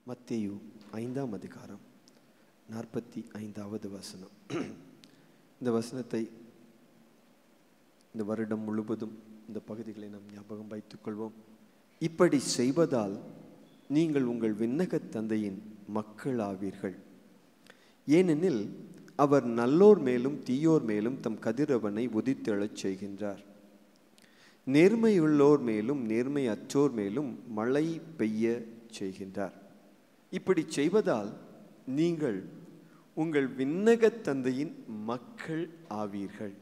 மத்தேயு ஐந்தாம் அதிகாரம் நாற்பத்தி ஐந்தாவது வசனம் இந்த வசனத்தை இந்த வருடம் முழுவதும் இந்த பகுதிகளை நாம் ஞாபகம் வைத்துக் கொள்வோம் இப்படி செய்வதால் நீங்கள் உங்கள் விண்ணகத் தந்தையின் மக்களாவீர்கள் ஏனெனில் அவர் நல்லோர் மேலும் தீயோர் மேலும் தம் கதிரவனை உதித்தெழச் செய்கின்றார் நேர்மையுள்ளோர் மேலும் நேர்மை அற்றோர் மேலும் மழை பெய்ய செய்கின்றார் இப்படி செய்வதால் நீங்கள் உங்கள் விண்ணகத் தந்தையின் மக்கள் ஆவீர்கள்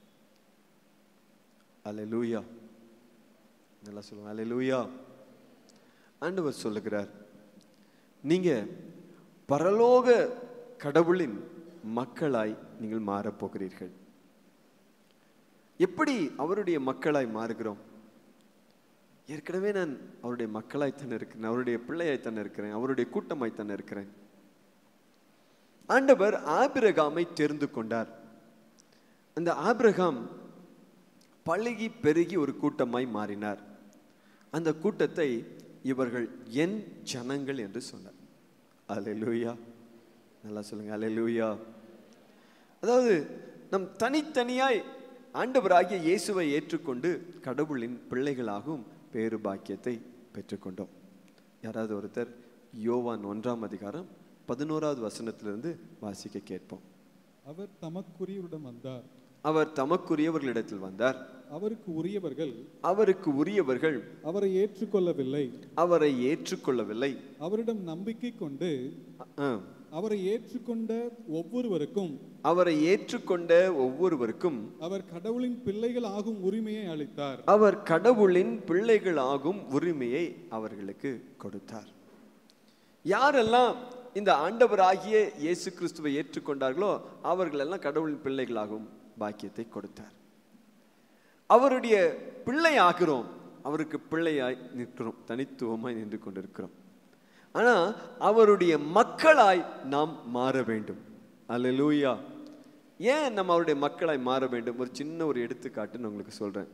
அல்லேலூயா நல்லா சொல்லுங்க அல்லேலூயா ஆண்டவர் சொல்லுகிறார் நீங்க பரலோக கடவுளின் மக்களாய் நீங்கள் மாறப் போகிறீர்கள் எப்படி அவருடைய மக்களாய் மாறுகிறோம் ஏற்கனவே நான் அவருடைய மக்களாய்த்தான் இருக்கிறேன் அவருடைய பிள்ளையாய்த்தான் இருக்கிறேன் அவருடைய கூட்டமாய்த்தான் இருக்கிறேன் ஆண்டவர் ஆபிரகாமை தெரிந்து கொண்டார் அந்த ஆபிரகாம் பழகி பெருகி ஒரு கூட்டமாய் மாறினார் அந்த கூட்டத்தை இவர்கள் என் ஜனங்கள் என்று சொன்னார் அல்லேலூயா நல்லா சொல்லுங்க அல்லேலூயா அதாவது நம் தனித்தனியாய் ஆண்டவராகிய இயேசுவை ஏற்றுக்கொண்டு கடவுளின் பிள்ளைகளாகவும் பேரு பாக்கியத்தை பெற்றுக்கொண்டோம் யாராவது ஒருத்தர் யோவான் ஒன்றாம் அதிகாரம் பதினோராவது வசனத்திலிருந்து வாசிக்க கேட்போம் அவர் தமக்குரியவரிடம் வந்தார் அவர் தமக்குரியவர்களிடத்தில் வந்தார் அவருக்கு உரியவர்கள் அவருக்கு உரியவர்கள் அவரை ஏற்றுக்கொள்ளவில்லை அவரை ஏற்றுக்கொள்ளவில்லை அவரிடம் நம்பிக்கை கொண்டு ஆ, அவரை ஏற்றுக்கொண்ட ஒவ்வொருவருக்கும் அவரை ஏற்றுக்கொண்ட ஒவ்வொருவருக்கும் அவர் கடவுளின் பிள்ளைகள் ஆகும் உரிமையை அளித்தார் அவர் கடவுளின் பிள்ளைகளாகும் உரிமையை அவர்களுக்கு கொடுத்தார் யாரெல்லாம் இந்த ஆண்டவராகிய இயேசு கிறிஸ்துவை ஏற்றுக்கொண்டார்களோ அவர்களெல்லாம் கடவுளின் பிள்ளைகளாகும் பாக்கியத்தை கொடுத்தார் அவருடைய பிள்ளை ஆகிறோம் அவருக்கு பிள்ளையாய் நிற்கிறோம் தனித்துவமாய் நின்று கொண்டிருக்கிறோம் ஆனா அவருடைய மக்களாய் நாம் மாற வேண்டும் அல்லேலூயா ஏன் நம்ம அவருடைய மக்களாய் மாற வேண்டும் ஒரு சின்ன ஒரு எடுத்துக்காட்டு நான் உங்களுக்கு சொல்றேன்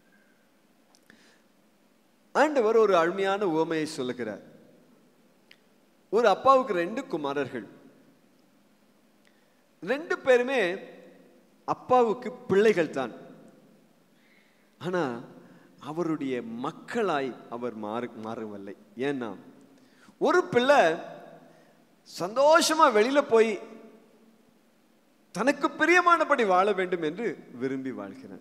ஆண்டவர் ஒரு அருமையான உவமையை சொல்லுகிறார் ஒரு அப்பாவுக்கு ரெண்டு குமாரர்கள் ரெண்டு பேருமே அப்பாவுக்கு பிள்ளைகள் தான் ஆனா அவருடைய மக்களாய் அவர் மாறு மாறவில்லை ஏன்னா ஒரு பிள்ளை சந்தோஷமா வெளியில போய் தனக்கு பிரியமானபடி வாழ வேண்டும் என்று விரும்பி வாழ்கிறார்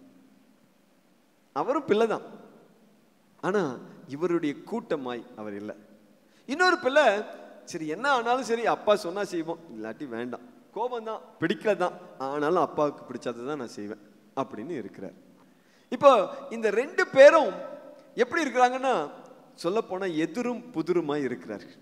அவரும் பிள்ளைதான் ஆனா இவருடைய கூட்டமாய் அவர் இல்லை இன்னொரு பிள்ளை சரி என்ன ஆனாலும் சரி அப்பா சொன்னா செய்வோம் இல்லாட்டி வேண்டாம் கோபம் தான் பிடிக்கலதான் ஆனாலும் அப்பாவுக்கு பிடிச்சதை தான் நான் செய்வேன் அப்படின்னு இருக்கிறார் இப்போ இந்த ரெண்டு பேரும் எப்படி இருக்கிறாங்கன்னா சொல்ல போனா எதிரும் புதிருமாய் இருக்கிறார்கள்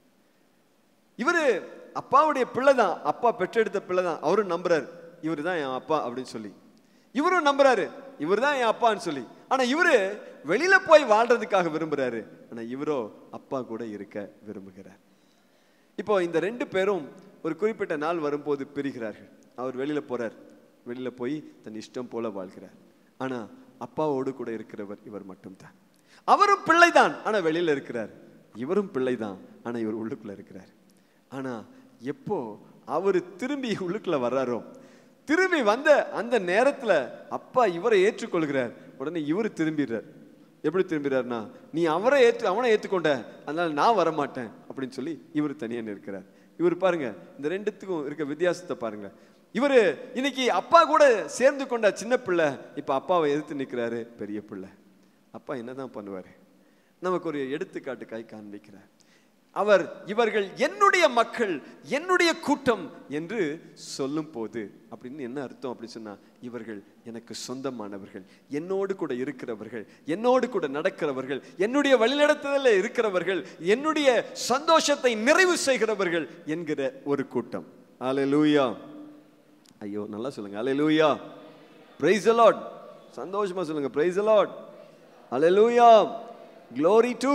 இவரு அப்பாவுடைய பிள்ளை தான் அப்பா பெற்றெடுத்த பிள்ளை தான் அவரும் நம்புறாரு இவர் தான் என் அப்பா அப்படின்னு சொல்லி இவரும் நம்புறாரு இவர் தான் என் அப்பான்னு சொல்லி ஆனா இவரு வெளியில போய் வாழ்றதுக்காக விரும்புறாரு ஆனா இவரோ அப்பா கூட இருக்க விரும்புகிறார் இப்போ இந்த ரெண்டு பேரும் ஒரு குறிப்பிட்ட நாள் வரும்போது பிரிகிறார்கள் அவர் வெளியில போறார் வெளியில போய் தன் இஷ்டம் போல வாழ்கிறார் ஆனா அப்பாவோடு கூட இருக்கிறவர் இவர் மட்டும்தான் அவரும் பிள்ளைதான் ஆனா வெளியில இருக்கிறார் இவரும் பிள்ளைதான் ஆனா இவர் உள்ளுக்குள்ள இருக்கிறார் ஆனா எப்போ அவர் திரும்பி உள்ளுக்குள்ள வர்றாரோ திரும்பி வந்த அந்த நேரத்துல அப்பா இவரை ஏற்றுக்கொள்கிறார் உடனே இவர் திரும்பிடுறார் எப்படி திரும்பிறாருன்னா நீ அவரை ஏற்று அவனை ஏற்றுக்கொண்ட அதனால நான் வரமாட்டேன் அப்படின்னு சொல்லி இவர் தனியா நிற்கிறார் இவர் பாருங்க இந்த ரெண்டுத்துக்கும் இருக்க வித்தியாசத்தை பாருங்க இவர் இன்னைக்கு அப்பா கூட சேர்ந்து கொண்ட சின்ன பிள்ளை இப்ப அப்பாவை எதிர்த்து நிற்கிறாரு பெரிய பிள்ளை அப்பா என்னதான் பண்ணுவாரு நமக்கு ஒரு எடுத்துக்காட்டுக்காய் காண்பிக்கிறார் அவர் இவர்கள் என்னுடைய மக்கள் என்னுடைய கூட்டம் என்று சொல்லும் போது அப்படின்னு என்ன அர்த்தம் அப்படி சொன்னா இவர்கள் எனக்கு சொந்தமானவர்கள் என்னோடு கூட இருக்கிறவர்கள் என்னோடு கூட நடக்கிறவர்கள் என்னுடைய வழிநடத்துதலில் இருக்கிறவர்கள் என்னுடைய சந்தோஷத்தை நிறைவு செய்கிறவர்கள் என்கிற ஒரு கூட்டம் அல்லேலூயா ஐயோ நல்லா சொல்லுங்க அல்லேலூயா பிரைஸ் லார்ட் சந்தோஷமா சொல்லுங்க praise lord hallelujah glory to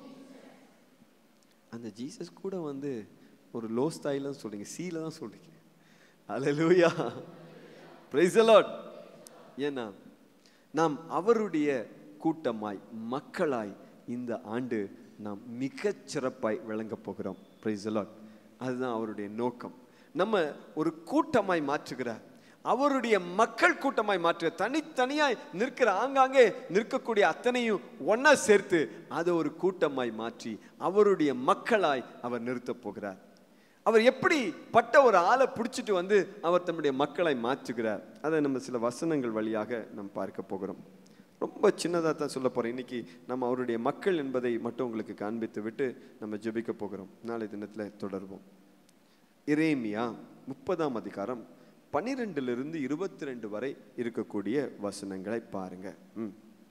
அந்த ஜீசஸ் கூட வந்து ஒரு லோ ஸ்தாயில சொல்றீங்க சீல தான் சொல்றீங்க அல்லேலூயா பிரைஸ் லார்ட் ஏன்னா நாம் அவருடைய கூட்டமாய் மக்களாய் இந்த ஆண்டு நாம் மிகச் சிறப்பாய் விளங்கப் போகிறோம் பிரைஸ் அதுதான் அவருடைய நோக்கம் நம்ம ஒரு கூட்டமாய் மாற்றுகிறார் அவருடைய மக்கள் கூட்டமாய் மாற்ற தனித்தனியாய் நிற்கிற ஆங்காங்கே நிற்கக்கூடிய அத்தனையும் ஒண்ணா சேர்த்து அதை ஒரு கூட்டமாய் மாற்றி அவருடைய மக்களாய் அவர் நிறுத்தப் போகிறார் அவர் எப்படி பட்ட ஒரு ஆளை பிடிச்சிட்டு வந்து அவர் தம்முடைய மக்களை மாற்றுகிறார் அதை நம்ம சில வசனங்கள் வழியாக நாம் பார்க்க போகிறோம் ரொம்ப சின்னதாக தான் சொல்ல போகிறேன் இன்னைக்கு நம்ம அவருடைய மக்கள் என்பதை மட்டும் உங்களுக்கு காண்பித்து விட்டு நம்ம ஜெபிக்க போகிறோம் நாளை தினத்தில் தொடர்வோம் இரேமியா முப்பதாம் அதிகாரம் பன்னிரெண்டிலிருந்து இருபத்தி ரெண்டு வரை இருக்கக்கூடிய வசனங்களை பாருங்க ம்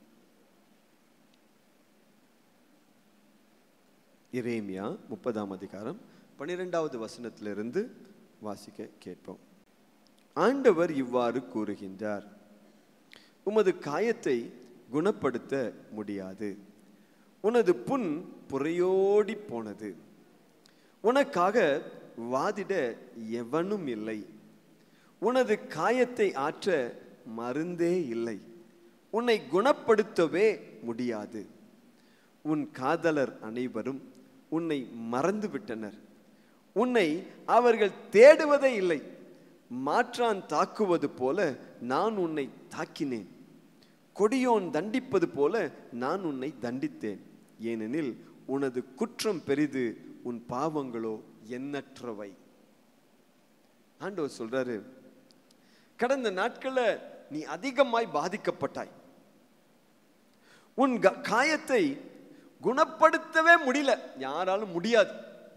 இரேமியா முப்பதாம் அதிகாரம் பன்னிரெண்டாவது வசனத்திலிருந்து வாசிக்க கேட்போம் ஆண்டவர் இவ்வாறு கூறுகின்றார் உமது காயத்தை குணப்படுத்த முடியாது உனது புண் புறையோடி போனது உனக்காக வாதிட எவனும் இல்லை உனது காயத்தை ஆற்ற மருந்தே இல்லை உன்னை குணப்படுத்தவே முடியாது உன் காதலர் அனைவரும் உன்னை மறந்து விட்டனர் உன்னை அவர்கள் தேடுவதே இல்லை மாற்றான் தாக்குவது போல நான் உன்னை தாக்கினேன் கொடியோன் தண்டிப்பது போல நான் உன்னை தண்டித்தேன் ஏனெனில் உனது குற்றம் பெரிது உன் பாவங்களோ எண்ணற்றவை ஆண்டவர் சொல்றாரு கடந்த நாட்கள்ல நீ அதிகமாய் பாதிக்கப்பட்டாய் உன் க- காயத்தை குணப்படுத்தவே முடியல யாராலும் முடியாது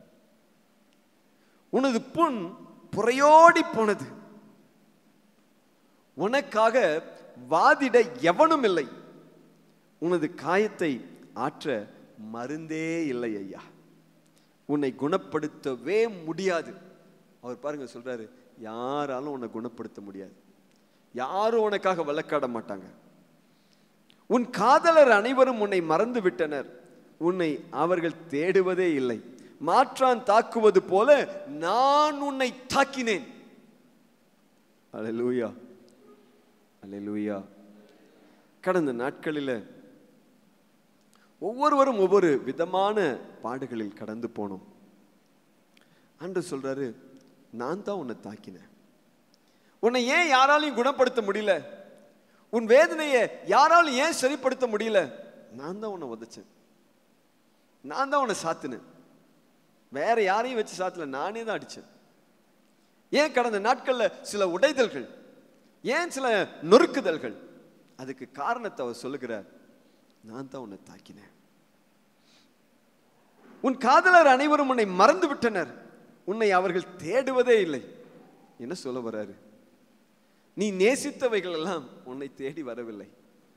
உனது புண் புறையோடி போனது உனக்காக வாதிட எவனும் இல்லை உனது காயத்தை ஆற்ற மருந்தே இல்லை ஐயா உன்னை குணப்படுத்தவே முடியாது அவர் பாருங்க சொல்றாரு யாராலும் உன்னை குணப்படுத்த முடியாது யாரும் உனக்காக வழக்காட மாட்டாங்க உன் காதலர் அனைவரும் உன்னை மறந்து விட்டனர் உன்னை அவர்கள் தேடுவதே இல்லை மாற்றான் தாக்குவது போல நான் உன்னை தாக்கினேன் அல்லேலூயா அல்லேலூயா கடந்த நாட்களில் ஒவ்வொருவரும் ஒவ்வொரு விதமான பாடுகளில் கடந்து போனோம் அன்று சொல்றாரு நான் தான் உன்னை தாக்கினேன் உன்னை ஏன் யாராலையும் குணப்படுத்த முடியல உன் வேதனையை யாராலும் ஏன் சரிப்படுத்த முடியல நான் தான் உன்னை உதைச்சேன் நான் தான் உன்னை சாத்தினேன் வேற யாரையும் வச்சு சாத்தல நானே தான் அடிச்சேன் ஏன் கடந்த நாட்கள்ல சில உடைதல்கள் ஏன் சில நொறுக்குதல்கள் அதுக்கு காரணத்தை அவர் சொல்லுகிறார் நான் தான் உன்னை தாக்கினேன் உன் காதலர் அனைவரும் உன்னை மறந்து விட்டனர் உன்னை அவர்கள் தேடுவதே இல்லை என்ன சொல்ல வராரு நீ நேசித்தவைகள் எல்லாம் உன்னை தேடி வரவில்லை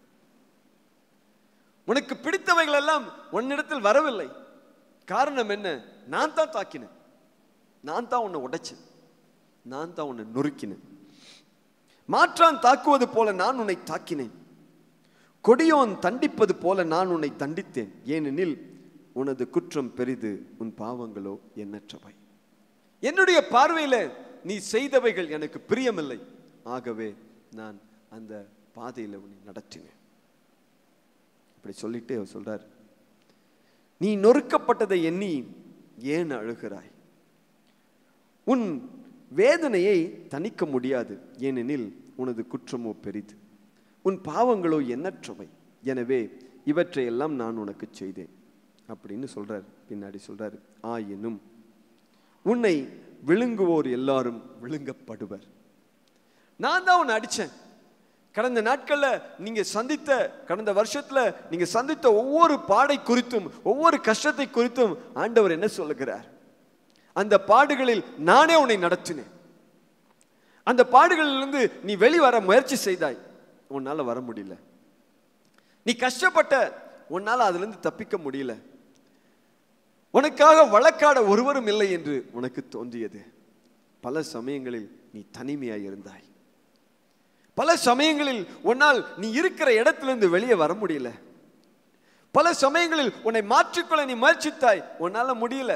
உனக்கு பிடித்தவைகள் எல்லாம் உன்னிடத்தில் வரவில்லை காரணம் என்ன நான் தான் தாக்கினேன் நான் தான் உன்னை உடைச்சேன் நான் தான் உன்னை நொறுக்கினேன் மாற்றான் தாக்குவது போல நான் உன்னை தாக்கினேன் கொடியோன் தண்டிப்பது போல நான் உன்னை தண்டித்தேன் ஏனெனில் உனது குற்றம் பெரிது உன் பாவங்களோ எண்ணற்றவை என்னுடைய பார்வையில நீ செய்தவைகள் எனக்கு பிரியமில்லை ஆகவே நான் அந்த பாதையில உன்னை நடத்தினேன் இப்படி சொல்லிட்டு அவர் சொல்றார் நீ நொறுக்கப்பட்டதை எண்ணி ஏன் அழுகிறாய் உன் வேதனையை தணிக்க முடியாது ஏனெனில் உனது குற்றமோ பெரிது உன் பாவங்களோ எண்ணற்றவை எனவே இவற்றையெல்லாம் நான் உனக்கு செய்தேன் அப்படின்னு சொல்றார் பின்னாடி சொல்றார் ஆயினும் உன்னை விழுங்குவோர் எல்லாரும் விழுங்கப்படுவர் நான் தான் உன்னை அடிச்சேன் கடந்த நாட்கள்ல நீங்க சந்தித்த கடந்த வருஷத்துல நீங்க சந்தித்த ஒவ்வொரு பாடை குறித்தும் ஒவ்வொரு கஷ்டத்தை குறித்தும் ஆண்டவர் என்ன சொல்லுகிறார் அந்த பாடுகளில் நானே உன்னை நடத்தினேன் அந்த பாடுகளிலிருந்து நீ வெளிவர முயற்சி செய்தாய் உன்னால வர முடியல நீ கஷ்டப்பட்ட உன்னால அதுல இருந்து தப்பிக்க முடியல உனக்காக வழக்காட ஒருவரும் இல்லை என்று உனக்கு தோன்றியது பல சமயங்களில் நீ தனிமையாய் இருந்தாய் பல சமயங்களில் உன்னால் நீ இருக்கிற இடத்திலிருந்து வெளியே வர முடியல பல சமயங்களில் உன்னை மாற்றிக்கொள்ள நீ முயற்சித்தாய் உன்னால முடியல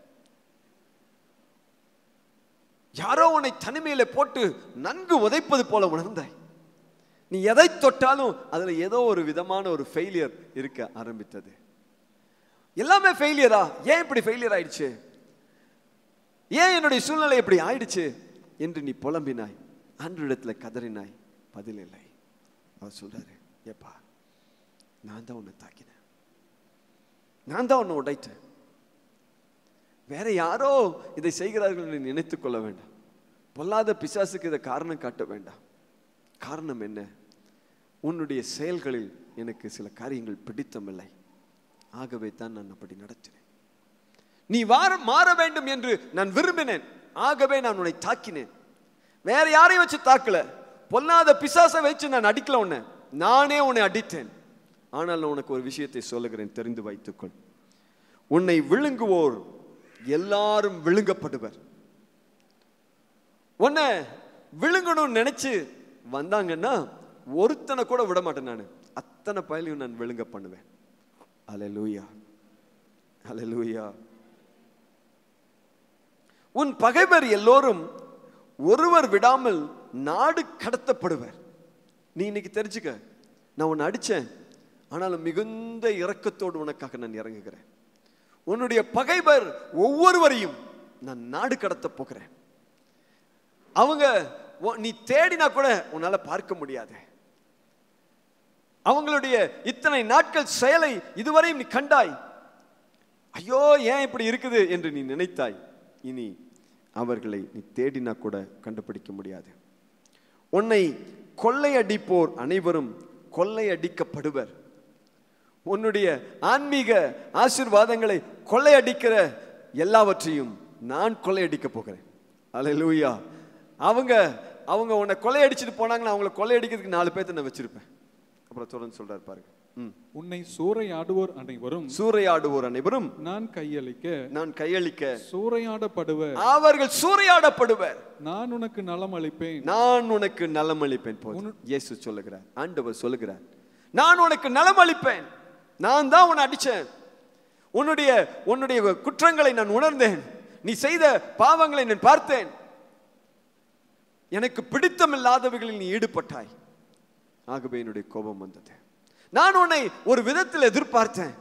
யாரோ உன்னை தனிமையில போட்டு நன்கு உதைப்பது போல உணர்ந்தாய் நீ எதை தொட்டாலும் அதுல ஏதோ ஒரு விதமான ஒரு ஃபெயிலியர் இருக்க ஆரம்பித்தது எல்லாமே ஃபெயிலியரா ஏன் இப்படி ஃபெயிலியர் ஆயிடுச்சு ஏன் என்னுடைய சூழ்நிலை இப்படி ஆயிடுச்சு என்று நீ புலம்பினாய் ஆண்டவரிடத்துல கதறினாய் பதில் இல்லை அவர் சொல்றாரு ஏப்பா நான் தான் உன்னை தாக்கினேன் நான் தான் உன்னை உடைத்தேன் வேற யாரோ இதை செய்கிறார்கள் என்று நினைத்துக் கொள்ள வேண்டாம் பொல்லாத பிசாசுக்கு இதை காரணம் காட்ட வேண்டாம் காரணம் என்ன உன்னுடைய செயல்களில் எனக்கு சில காரியங்கள் பிடித்தமில்லை ஆகவே தான் நான் அப்படி நடத்தினேன் நீ வார மாற வேண்டும் என்று நான் விரும்பினேன் ஆகவே நான் உன்னை தாக்கினேன் வேற யாரையும் வச்சு தாக்கல பொல்லாத பிசாசை வச்சு நான் அடிக்கல உன்னை நானே உன்னை அடித்தேன் ஆனால் நான் உனக்கு ஒரு விஷயத்தை சொல்லுகிறேன் தெரிந்து வைத்துக்கொள் உன்னை விழுங்குவோர் எல்லாரும் விழுங்கப்படுவர் உன்னை விழுங்கணும்னு நினைச்சு வந்தாங்கன்னா ஒருத்தனை கூட விட மாட்டேன் நான் அத்தனை பயலையும் நான் விழுங்க பண்ணுவேன் அலலூயா அலலூயா உன் பகைவர் எல்லோரும் ஒருவர் விடாமல் நாடு கடத்தப்படுவர் நீ இன்னைக்கு தெரிஞ்சுக்க நான் உன்னை அடிச்சேன் ஆனாலும் மிகுந்த இரக்கத்தோடு உனக்காக நான் இறங்குகிறேன் உன்னுடைய பகைவர் ஒவ்வொருவரையும் நான் நாடு கடத்த போகிறேன் அவங்க உ- நீ தேடினா கூட உன்னால பார்க்க முடியாது அவங்களுடைய இத்தனை நாட்கள் செயலை இதுவரையும் நீ கண்டாய் ஐயோ ஏன் இப்படி இருக்குது என்று நீ நினைத்தாய் இனி அவர்களை நீ தேடினா கூட கண்டுபிடிக்க முடியாது உன்னை கொள்ளையடிப்போர் அனைவரும் கொள்ளையடிக்கப்படுவர் உன்னுடைய ஆன்மீக ஆசீர்வாதங்களை கொள்ளையடிக்கிற எல்லாவற்றையும் நான் கொள்ளையடிக்க போகிறேன் அல்லேலூயா அவங்க அவங்க உன்னை கொள்ளையடிச்சிட்டு போனாங்கன்னா அவங்கள கொள்ளையடிக்கிறதுக்கு நாலு பேர்த்த நான் வச்சிருப்பேன் அப்புறம் தொடர்ந்து சொல்றாரு பாருங்க ம். உன்னை சூறையாடுவோர் அனைவரும் சூறையாடுவோர் அனைவரும் நான் கையளிக்க நான் கையளிக்க சூறையாடப்படுவர் அவர்கள் சூறையாடப்படுவர் நான் உனக்கு நலம் அளிப்பேன் நான் உனக்கு நலம் அளிப்பேன் போதும் இயேசு சொல்லுகிறார் ஆண்டவர் சொல்லுகிறார் நான் உனக்கு நலம் அளிப்பேன் நான் தான் உன்னை அடிச்சேன் உன்னுடைய உன்னுடைய குற்றங்களை நான் உணர்ந்தேன் நீ செய்த பாவங்களை நான் பார்த்தேன் எனக்கு பிடித்தமில்லாதவைகளில் நீ ஈடுபட்டாய் ஆகவே என்னுடைய கோபம் வந்தது நான் உன்னை ஒரு விதத்தில் எதிர்பார்த்தேன்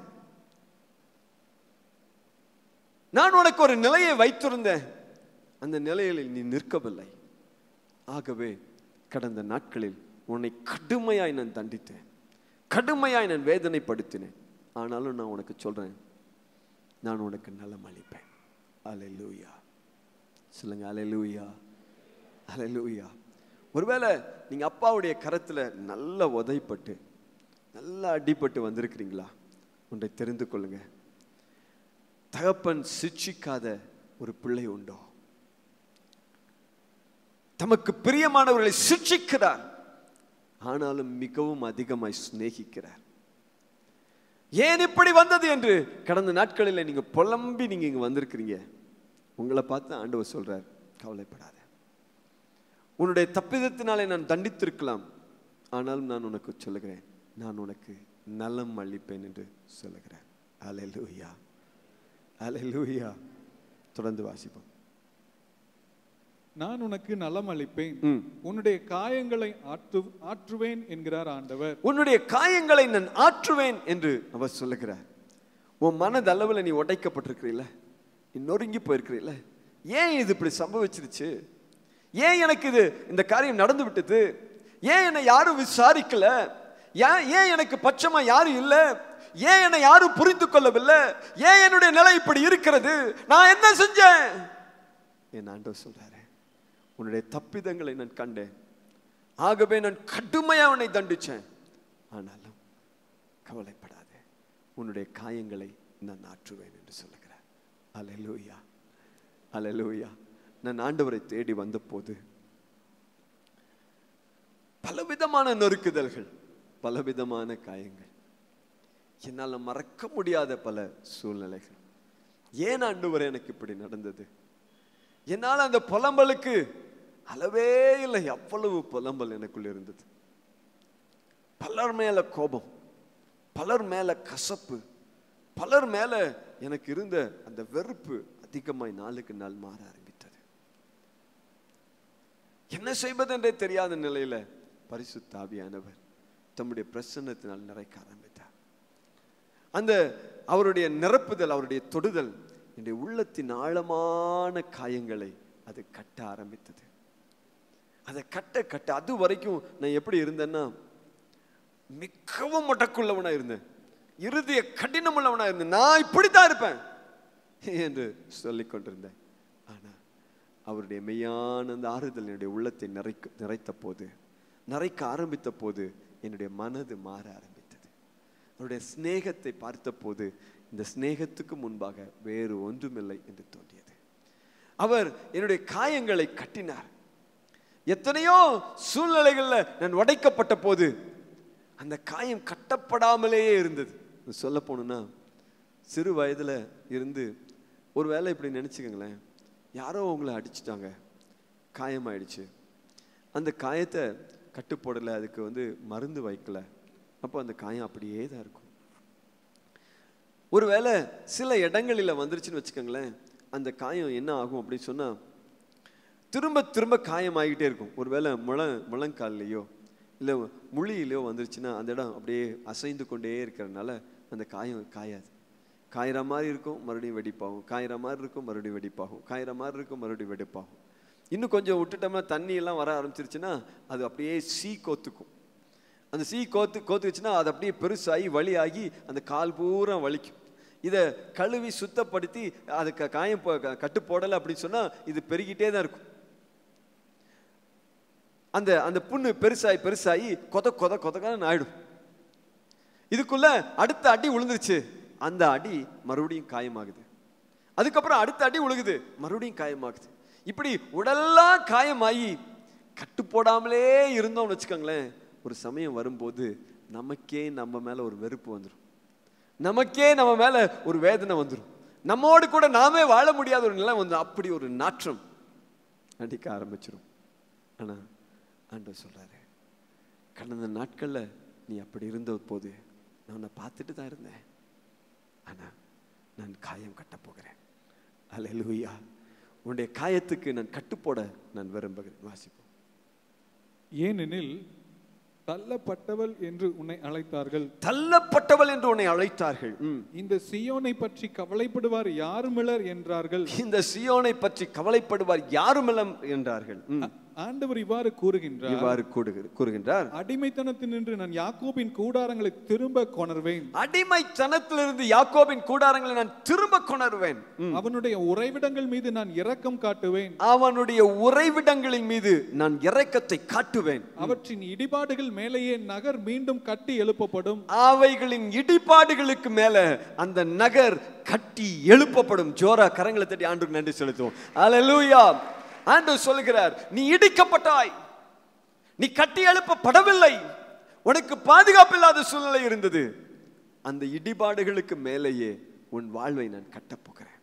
நான் உனக்கு ஒரு நிலையை வைத்திருந்தேன் அந்த நிலையில் நீ நிற்கவில்லை ஆகவே கடந்த நாட்களில் உன்னை கடுமையாய் நான் தண்டித்தேன் கடுமையாய் நான் வேதனைப்படுத்தினேன் ஆனாலும் நான் உனக்கு சொல்றேன் நான் உனக்கு நலம் அளிப்பேன் அலையூயா சொல்லுங்க அலையூயா அலையூயா ஒருவேளை நீங்க அப்பாவுடைய கரத்துல நல்ல உதைப்பட்டு நல்லா அடிபட்டு வந்திருக்கிறீங்களா ஒன்றை தெரிந்து கொள்ளுங்க தகப்பன் சிட்சிக்காத ஒரு பிள்ளை உண்டோ தமக்கு பிரியமானவர்களை சிட்சிக்கிறார் ஆனாலும் மிகவும் அதிகமாய் சிநேகிக்கிறார் ஏன் இப்படி வந்தது என்று கடந்த நாட்களில் நீங்க புலம்பி நீங்க இங்க வந்திருக்கிறீங்க உங்களை பார்த்து ஆண்டவர் சொல்றார் கவலைப்படாத உன்னுடைய தப்பிதத்தினாலே நான் தண்டித்திருக்கலாம் ஆனாலும் நான் உனக்கு சொல்லுகிறேன் நான் உனக்கு நலம் அளிப்பேன் என்று சொல்லுகிறேன் அலலூயா அலலூயா தொடர்ந்து வாசிப்போம் நான் உனக்கு நலம் அளிப்பேன் ம். உன்னுடைய காயங்களை ஆற்று ஆற்றுவேன் என்கிறார் ஆண்டவர் உன்னுடைய காயங்களை நான் ஆற்றுவேன் என்று அவர் சொல்லுகிறார் உன் மனதளவில் நீ உடைக்கப்பட்டிருக்கிறீல்ல நீ நொறுங்கி போயிருக்கிறீல்ல ஏன் இது இப்படி சம்பவிச்சிருச்சு ஏன் எனக்கு இது இந்த காரியம் நடந்து விட்டது ஏன் என்னை யாரும் விசாரிக்கல ஏன் ஏன் எனக்கு பட்சமா யாரும் இல்ல ஏன் என்னை யாரும் புரிந்து கொள்ளவில்லை ஏன் என்னுடைய நிலை இப்படி இருக்கிறது நான் என்ன செஞ்சேன் என் ஆண்டவர் சொல்றாரு உன்னுடைய தப்பிதங்களை நான் கண்டேன் ஆகவே நான் கடுமையா உன்னை தண்டிச்சேன் ஆனாலும் கவலைப்படாதே உன்னுடைய காயங்களை நான் ஆற்றுவேன் என்று சொல்லுகிறார் அலலூயா அலலூயா நான் ஆண்டவரை தேடி வந்தபோது பலவிதமான நொறுக்குதல்கள் பலவிதமான காயங்கள் என்னால் மறக்க முடியாத பல சூழ்நிலைகள் ஏன் ஆண்டவர் எனக்கு இப்படி நடந்தது என்னால் அந்த புலம்பலுக்கு அளவே இல்லை அவ்வளவு புலம்பல் எனக்குள்ள இருந்தது பலர் மேல கோபம் பலர் மேல கசப்பு பலர் மேல எனக்கு இருந்த அந்த வெறுப்பு அதிகமாய் நாளுக்கு நாள் மாற ஆரம்பித்தது என்ன செய்வதென்றே தெரியாத நிலையில பரிசுத்த ஆவியானவர் தம்முடைய பிரசன்னத்தினால் நிறைக்க ஆரம்பித்தார் அந்த அவருடைய நிரப்புதல் அவருடைய தொடுதல் என்னுடைய உள்ளத்தின் ஆழமான காயங்களை அது கட்ட ஆரம்பித்தது அதை கட்ட கட்ட அது வரைக்கும் நான் எப்படி இருந்தேன்னா மிகவும் மொட்டக்குள்ளவனா இருந்தேன் இறுதிய கடினமுள்ளவனா இருந்தேன் நான் இப்படித்தான் இருப்பேன் என்று சொல்லிக் கொண்டிருந்தேன் ஆனா அவருடைய மெய்யான அந்த ஆறுதல் என்னுடைய உள்ளத்தை நிறைக்க நிறைத்த போது நிறைக்க ஆரம்பித்த போது என்னுடைய மனது மாற ஆரம்பித்தது அவருடைய சிநேகத்தை பார்த்தபோது இந்த சிநேகத்துக்கு முன்பாக வேறு ஒன்றுமில்லை என்று தோன்றியது அவர் என்னுடைய காயங்களை கட்டினார் எத்தனையோ சூழ்நிலைகள்ல நான் உடைக்கப்பட்ட போது அந்த காயம் கட்டப்படாமலேயே இருந்தது சொல்ல போகணும்னா சிறு வயதுல இருந்து ஒரு வேளை இப்படி நினைச்சுக்கோங்களேன் யாரோ உங்களை அடிச்சிட்டாங்க காயமாயிடுச்சு அந்த காயத்தை கட்டு போடல அதுக்கு வந்து மருந்து வைக்கல அப்போ அந்த காயம் அப்படியே தான் இருக்கும் ஒருவேளை சில இடங்களில் வந்துருச்சுன்னு வச்சுக்கோங்களேன் அந்த காயம் என்ன ஆகும் அப்படின்னு சொன்னா திரும்ப திரும்ப காயம் ஆகிட்டே இருக்கும் ஒருவேளை முழ முழங்கால்லையோ இல்லை முழியிலையோ வந்துருச்சுன்னா அந்த இடம் அப்படியே அசைந்து கொண்டே இருக்கிறதுனால அந்த காயம் காயாது காயிற மாதிரி இருக்கும் மறுபடியும் வெடிப்பாகும் காயிற மாதிரி இருக்கும் மறுபடியும் வெடிப்பாகும் காயிற மாதிரி இருக்கும் மறுபடியும் வெடிப்பாகும் இன்னும் கொஞ்சம் விட்டுட்டோம்னா தண்ணி எல்லாம் வர ஆரம்பிச்சிருச்சுன்னா அது அப்படியே சீ கோத்துக்கும் அந்த சீ கோத்து கோத்துச்சுன்னா அது அப்படியே பெருசாகி வலியாகி அந்த கால் பூரா வலிக்கும் இதை கழுவி சுத்தப்படுத்தி அதுக்கு காயம் போ- க- கட்டு போடலை அப்படின்னு சொன்னா இது பெருகிட்டே தான் இருக்கும் அந்த அந்த புண்ணு பெருசாகி பெருசாகி கொத கொத கொதக்கான ஆயிடும் இதுக்குள்ள அடுத்த அடி விழுந்துருச்சு அந்த அடி மறுபடியும் காயமாகுது அதுக்கப்புறம் அடுத்த அடி விழுகுது மறுபடியும் காயமாகுது இப்படி உடல்லாம் காயமாகி கட்டு போடாமலே இருந்தோம்னு வச்சுக்கோங்களேன் ஒரு சமயம் வரும்போது நமக்கே நம்ம மேல ஒரு வெறுப்பு வந்துடும் நமக்கே நம்ம மேல ஒரு வேதனை வந்துடும் நம்மோடு கூட நாமே வாழ முடியாத ஒரு நிலை வந்து அப்படி ஒரு நாற்றம் அடிக்க ஆரம்பிச்சிடும் ஆனா ஆண்டவர் சொல்றாரு கடந்த நாட்கள்ல நீ அப்படி இருந்த போது நான் உன்னை பார்த்துட்டு தான் இருந்தேன் ஆனா நான் காயம் கட்டப் போகிறேன் அல்லேலூயா உன்னுடைய காயத்துக்கு நான் கட்டுப்போட நான் விரும்புகிறேன் வாசிப்போம் ஏனெனில் தள்ளப்பட்டவள் என்று உன்னை அழைத்தார்கள் தள்ளப்பட்டவள் என்று உன்னை அழைத்தார்கள் ம். இந்த சியோனை பற்றி கவலைப்படுவார் யாருமிலர் என்றார்கள் இந்த சியோனை பற்றி கவலைப்படுவார் யாருமில்லம் என்றார்கள் ம். ஆண்டவர் இவ்வாறு கூறுகின்றார் இவ்வாறு கூடுகிற- கூறுகின்றார் அடிமைத்தனத்தினின்று நான் யாக்கோபின் கூடாரங்களை திரும்ப கொணர்வேன் அடிமைத்தனத்திலிருந்து யாக்கோபின் கூடாரங்களை நான் திரும்ப கொணர்வேன் ம். அவனுடைய உறைவிடங்கள் மீது நான் இரக்கம் காட்டுவேன் அவனுடைய உறைவிடங்களின் மீது நான் இரக்கத்தை காட்டுவேன் அவற்றின் இடிபாடுகள் மேலேயே நகர் மீண்டும் கட்டி எழுப்பப்படும் அவைகளின் இடிபாடுகளுக்கு மேல அந்த நகர் கட்டி எழுப்பப்படும் ஜோரா கரங்களை தட்டி ஆண்டுக்கு நன்றி செலுத்துவோம் அல்லேலூயா ஆண்டு சொல்லுகிறார் நீ இடிக்கப்பட்டாய் நீ கட்டி எழுப்பப்படவில்லை உனக்கு பாதுகாப்பில்லாத சூழ்நிலை இருந்தது அந்த இடிபாடுகளுக்கு மேலேயே உன் வாழ்வை நான் கட்டப் போகிறேன்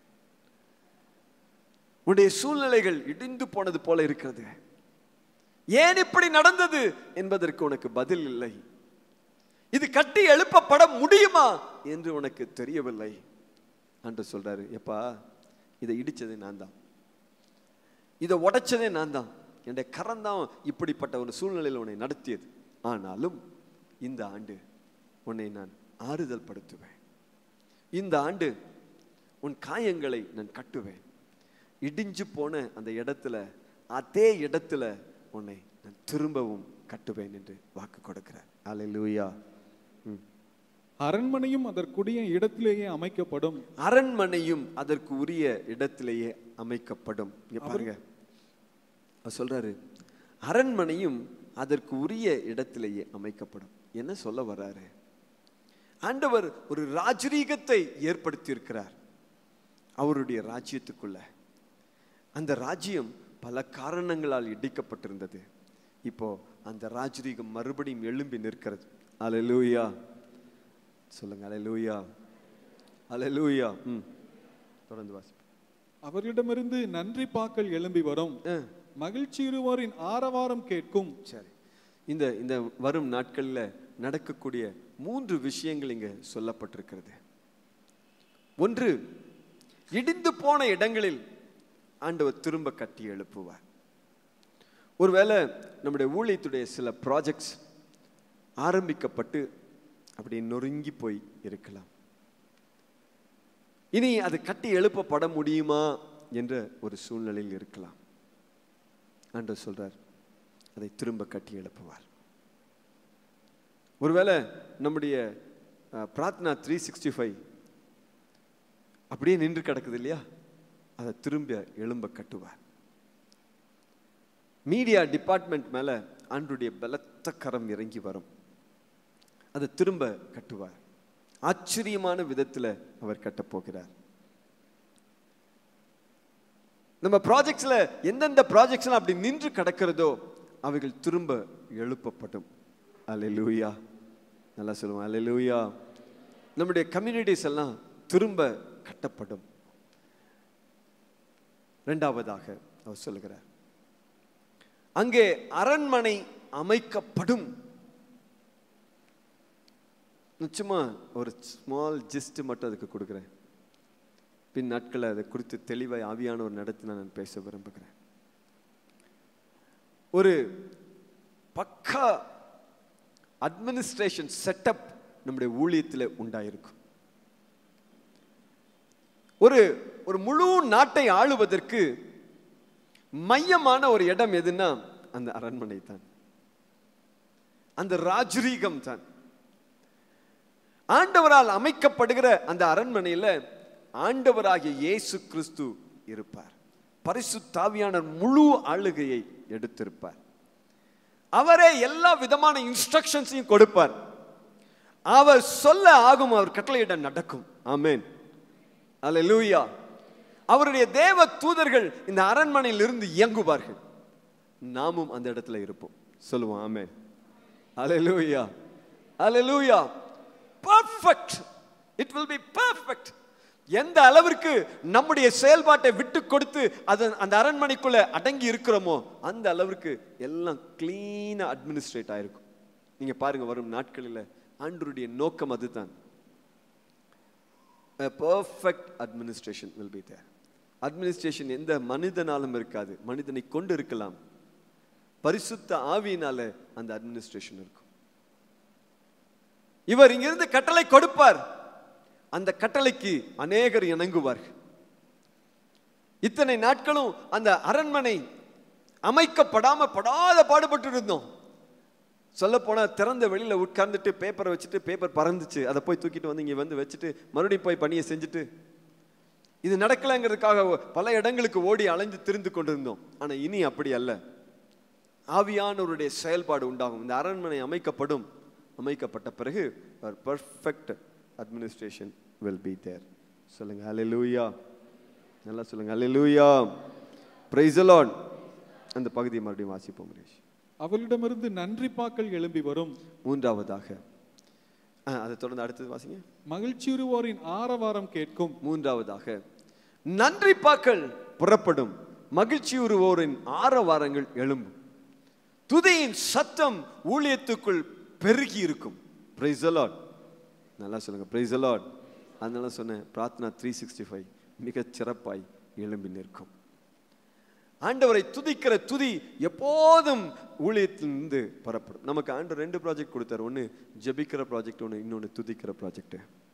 உன்னுடைய சூழ்நிலைகள் இடிந்து போனது போல இருக்கிறது ஏன் இப்படி நடந்தது என்பதற்கு உனக்கு பதில் இல்லை இது கட்டி எழுப்பப்பட முடியுமா என்று உனக்கு தெரியவில்லை என்று சொல்றாரு எப்பா இதை இடிச்சது நான் தான் இதை உடைச்சதே நான் தான் என்னுடைய கரம் தான் இப்படிப்பட்ட ஒரு சூழ்நிலையில் உன்னை நடத்தியது ஆனாலும் இந்த ஆண்டு உன்னை நான் ஆறுதல் படுத்துவேன் இந்த ஆண்டு உன் காயங்களை நான் கட்டுவேன் இடிஞ்சு போன அந்த இடத்துல அதே இடத்துல உன்னை நான் திரும்பவும் கட்டுவேன் என்று வாக்கு கொடுக்கிறார் அல்லேலூயா ம் அரண்மனையும் அதற்குரிய இடத்திலேயே அமைக்கப்படும் அரண்மனையும் அதற்கு உரிய இடத்திலேயே அமைக்கப்படும் இங்க பாருங்க அவர் சொல்றாரு அரண்மனையும் அதற்கு உரிய இடத்திலேயே அமைக்கப்படும் என்ன சொல்ல வர்றாரு ஆண்டவர் ஒரு ராஜரீகத்தை ஏற்படுத்தி இருக்கிறார் அவருடைய ராஜ்யத்துக்குள்ள அந்த ராஜ்யம் பல காரணங்களால் இடிக்கப்பட்டிருந்தது இப்போ அந்த ராஜரீகம் மறுபடியும் எழும்பி நிற்கிறது அல்லேலூயா சொல்லுங்க அல்லேலூயா அல்லேலூயா ம் தொடர்ந்து வாசி அவரிடமிருந்து நன்றி பாக்கள் எழும்பி வரும் மகிழ்ச்சியுறுவோரின் ஆரவாரம் கேட்கும் சரி இந்த இந்த வரும் நாட்களில் நடக்கக்கூடிய மூன்று விஷயங்கள் இங்க சொல்லப்பட்டிருக்கிறது ஒன்று இடிந்து போன இடங்களில் ஆண்டவர் திரும்ப கட்டி எழுப்புவார் ஒருவேளை நம்முடைய ஊழியத்துடைய சில ப்ராஜெக்ட்ஸ் ஆரம்பிக்கப்பட்டு அப்படி நொறுங்கி போய் இருக்கலாம் இனி அது கட்டி எழுப்பப்பட முடியுமா என்ற ஒரு சூழ்நிலையில் இருக்கலாம் ஆண்டவர் சொல்றார் அதை திரும்ப கட்டி எழுப்புவார் ஒருவேளை நம்முடைய அஹ், பிரார்த்தனா த்ரீ சிக்ஸ்டி ஃபைவ் அப்படியே நின்று கிடக்குது இல்லையா அதை திரும்ப எழும்ப கட்டுவார் மீடியா டிபார்ட்மெண்ட் மேல ஆண்டுடைய பலத்த கரம் இறங்கி வரும் அதை திரும்ப கட்டுவார் ஆச்சரியமான விதத்துல அவர் கட்டப் போகிறார் நம்ம ப்ராஜெக்ட்ஸ்ல எந்தெந்த ப்ராஜெக்ட்ஸ்லாம் அப்படி நின்று கிடக்கிறதோ அவைகள் திரும்ப எழுப்பப்படும் அல்லேலூயா நல்லா சொல்லுவோம் அல்லேலூயா நம்முடைய கம்யூனிட்டிஸ் எல்லாம் திரும்ப கட்டப்படும் இரண்டாவதாக அவர் சொல்லுகிறார் அங்கே அரண்மனை அமைக்கப்படும் நிச்சயமா ஒரு ஸ்மால் ஜிஸ்ட் மட்டும் அதுக்கு கொடுக்குறேன் பின் நாட்களில் அதை குறித்து தெளிவாய் ஆவியானவர் நடத்தின நான் பேச விரும்புகிறேன் ஒரு பக்கா அட்மினிஸ்ட்ரேஷன் செட்டப் நம்முடைய ஊழியத்தில் உண்டாயிருக்கும் ஒரு ஒரு முழு நாட்டை ஆளுவதற்கு மையமான ஒரு இடம் எதுன்னா அந்த அரண்மனை தான் அந்த ராஜரீகம் தான் ஆண்டவரால் அமைக்கப்படுகிற அந்த அரண்மனையில ஆண்டவராகிய இயேசு கிறிஸ்து இருப்பார் பரிசுத்தாவியான முழு ஆளுகையை எடுத்திருப்பார் அவரே எல்லா விதமான இன்ஸ்ட்ரக்ஷன்ஸையும் கொடுப்பார் அவர் சொல்ல ஆகும் அவர் கட்டளையிட நடக்கும் ஆமென் அல்லேலூயா அவருடைய தேவ தூதர்கள் இந்த அரண்மனையில் இருந்து இயங்குவார்கள் நாமும் அந்த இடத்துல இருப்போம் சொல்லுவோம் amen hallelujah hallelujah perfect it will be perfect எந்த அளவிற்கு நம்முடைய செயல்பாட்டை விட்டு கொடுத்து அது அந்த அரண்மனைக்குள்ள அடங்கி இருக்கிறோமோ அந்த அளவிற்கு எல்லாம் கிளீனா அட்மினிஸ்ட்ரேட் ஆயிருக்கும் நீங்க பாருங்க வரும் நாட்களில் ஆண்டருடைய நோக்கம் அதுதான் a perfect administration will be there administration எந்த மனிதனாலும் இருக்காது மனிதனை கொண்டு இருக்கலாம் பரிசுத்த ஆவியினால அந்த அட்மினிஸ்ட்ரேஷன் இருக்கும் இவர் இங்கிருந்து கட்டளை கொடுப்பார் அந்த கட்டளைக்கு அநேகர் இணங்குவார்கள் இத்தனை நாட்களும் அந்த அரண்மனை அமைக்கப்படாம படாத பாடுபட்டு இருந்தோம் சொல்ல போனா திறந்த வெளியில உட்கார்ந்துட்டு பேப்பரை வச்சுட்டு பேப்பர் பறந்துச்சு அதை போய் தூக்கிட்டு வந்து இங்க வந்து வச்சுட்டு மறுபடியும் போய் பணியை செஞ்சுட்டு இது நடக்கலைங்கிறதுக்காக பல இடங்களுக்கு ஓடி அலைஞ்சு திரிந்து கொண்டிருந்தோம் ஆனா இனி அப்படி அல்ல ஆவியானவருடைய செயல்பாடு உண்டாகும் இந்த அரண்மனை அமைக்கப்படும் அமைக்கப்பட்ட பிறகு ஒரு perfect administration will be there சொல்லுங்க ஹalleluya நல்லா சொல்லுங்க ஹalleluya praise the lord அந்த பகுதியை மறுபடியும் வாசிப்போம் ரேஷ் அவளிடமிருந்து நன்றிப்பாக்கள் எழும்பி வரும் மூன்றாவதாக ஆ, அதை தொடர்ந்து அடுத்தது வாசிங்க மகிழ்ச்சியுறுவோரின் ஆரவாரம் கேட்கும் மூன்றாவதாக நன்றி பாக்கள் புறப்படும் மகிழ்ச்சியுறுவோரின் ஆரவாரங்கள் எழும்பும் துதியின் சத்தம் ஊழியத்துக்குள் பெருகி இருக்கும் பிரைஸ் அலாட் நல்லா சொல்லுங்க பிரைஸ் அலாட் அதனால சொன்னேன் பிரார்த்தனா த்ரீ சிக்ஸ்டி ஃபைவ் மிகச் சிறப்பாய் எழும்பி நிற்கும் ஆண்டவரை துதிக்கிற துதி எப்போதும் ஊழியத்திலிருந்து புறப்படும் நமக்கு ஆண்டவர் ரெண்டு ப்ராஜெக்ட் கொடுத்தாரு ஒன்று ஜெபிக்கிற ப்ராஜெக்ட் ஒன்று இன்னொன்று துதிக்கிற ப்ராஜெக்ட்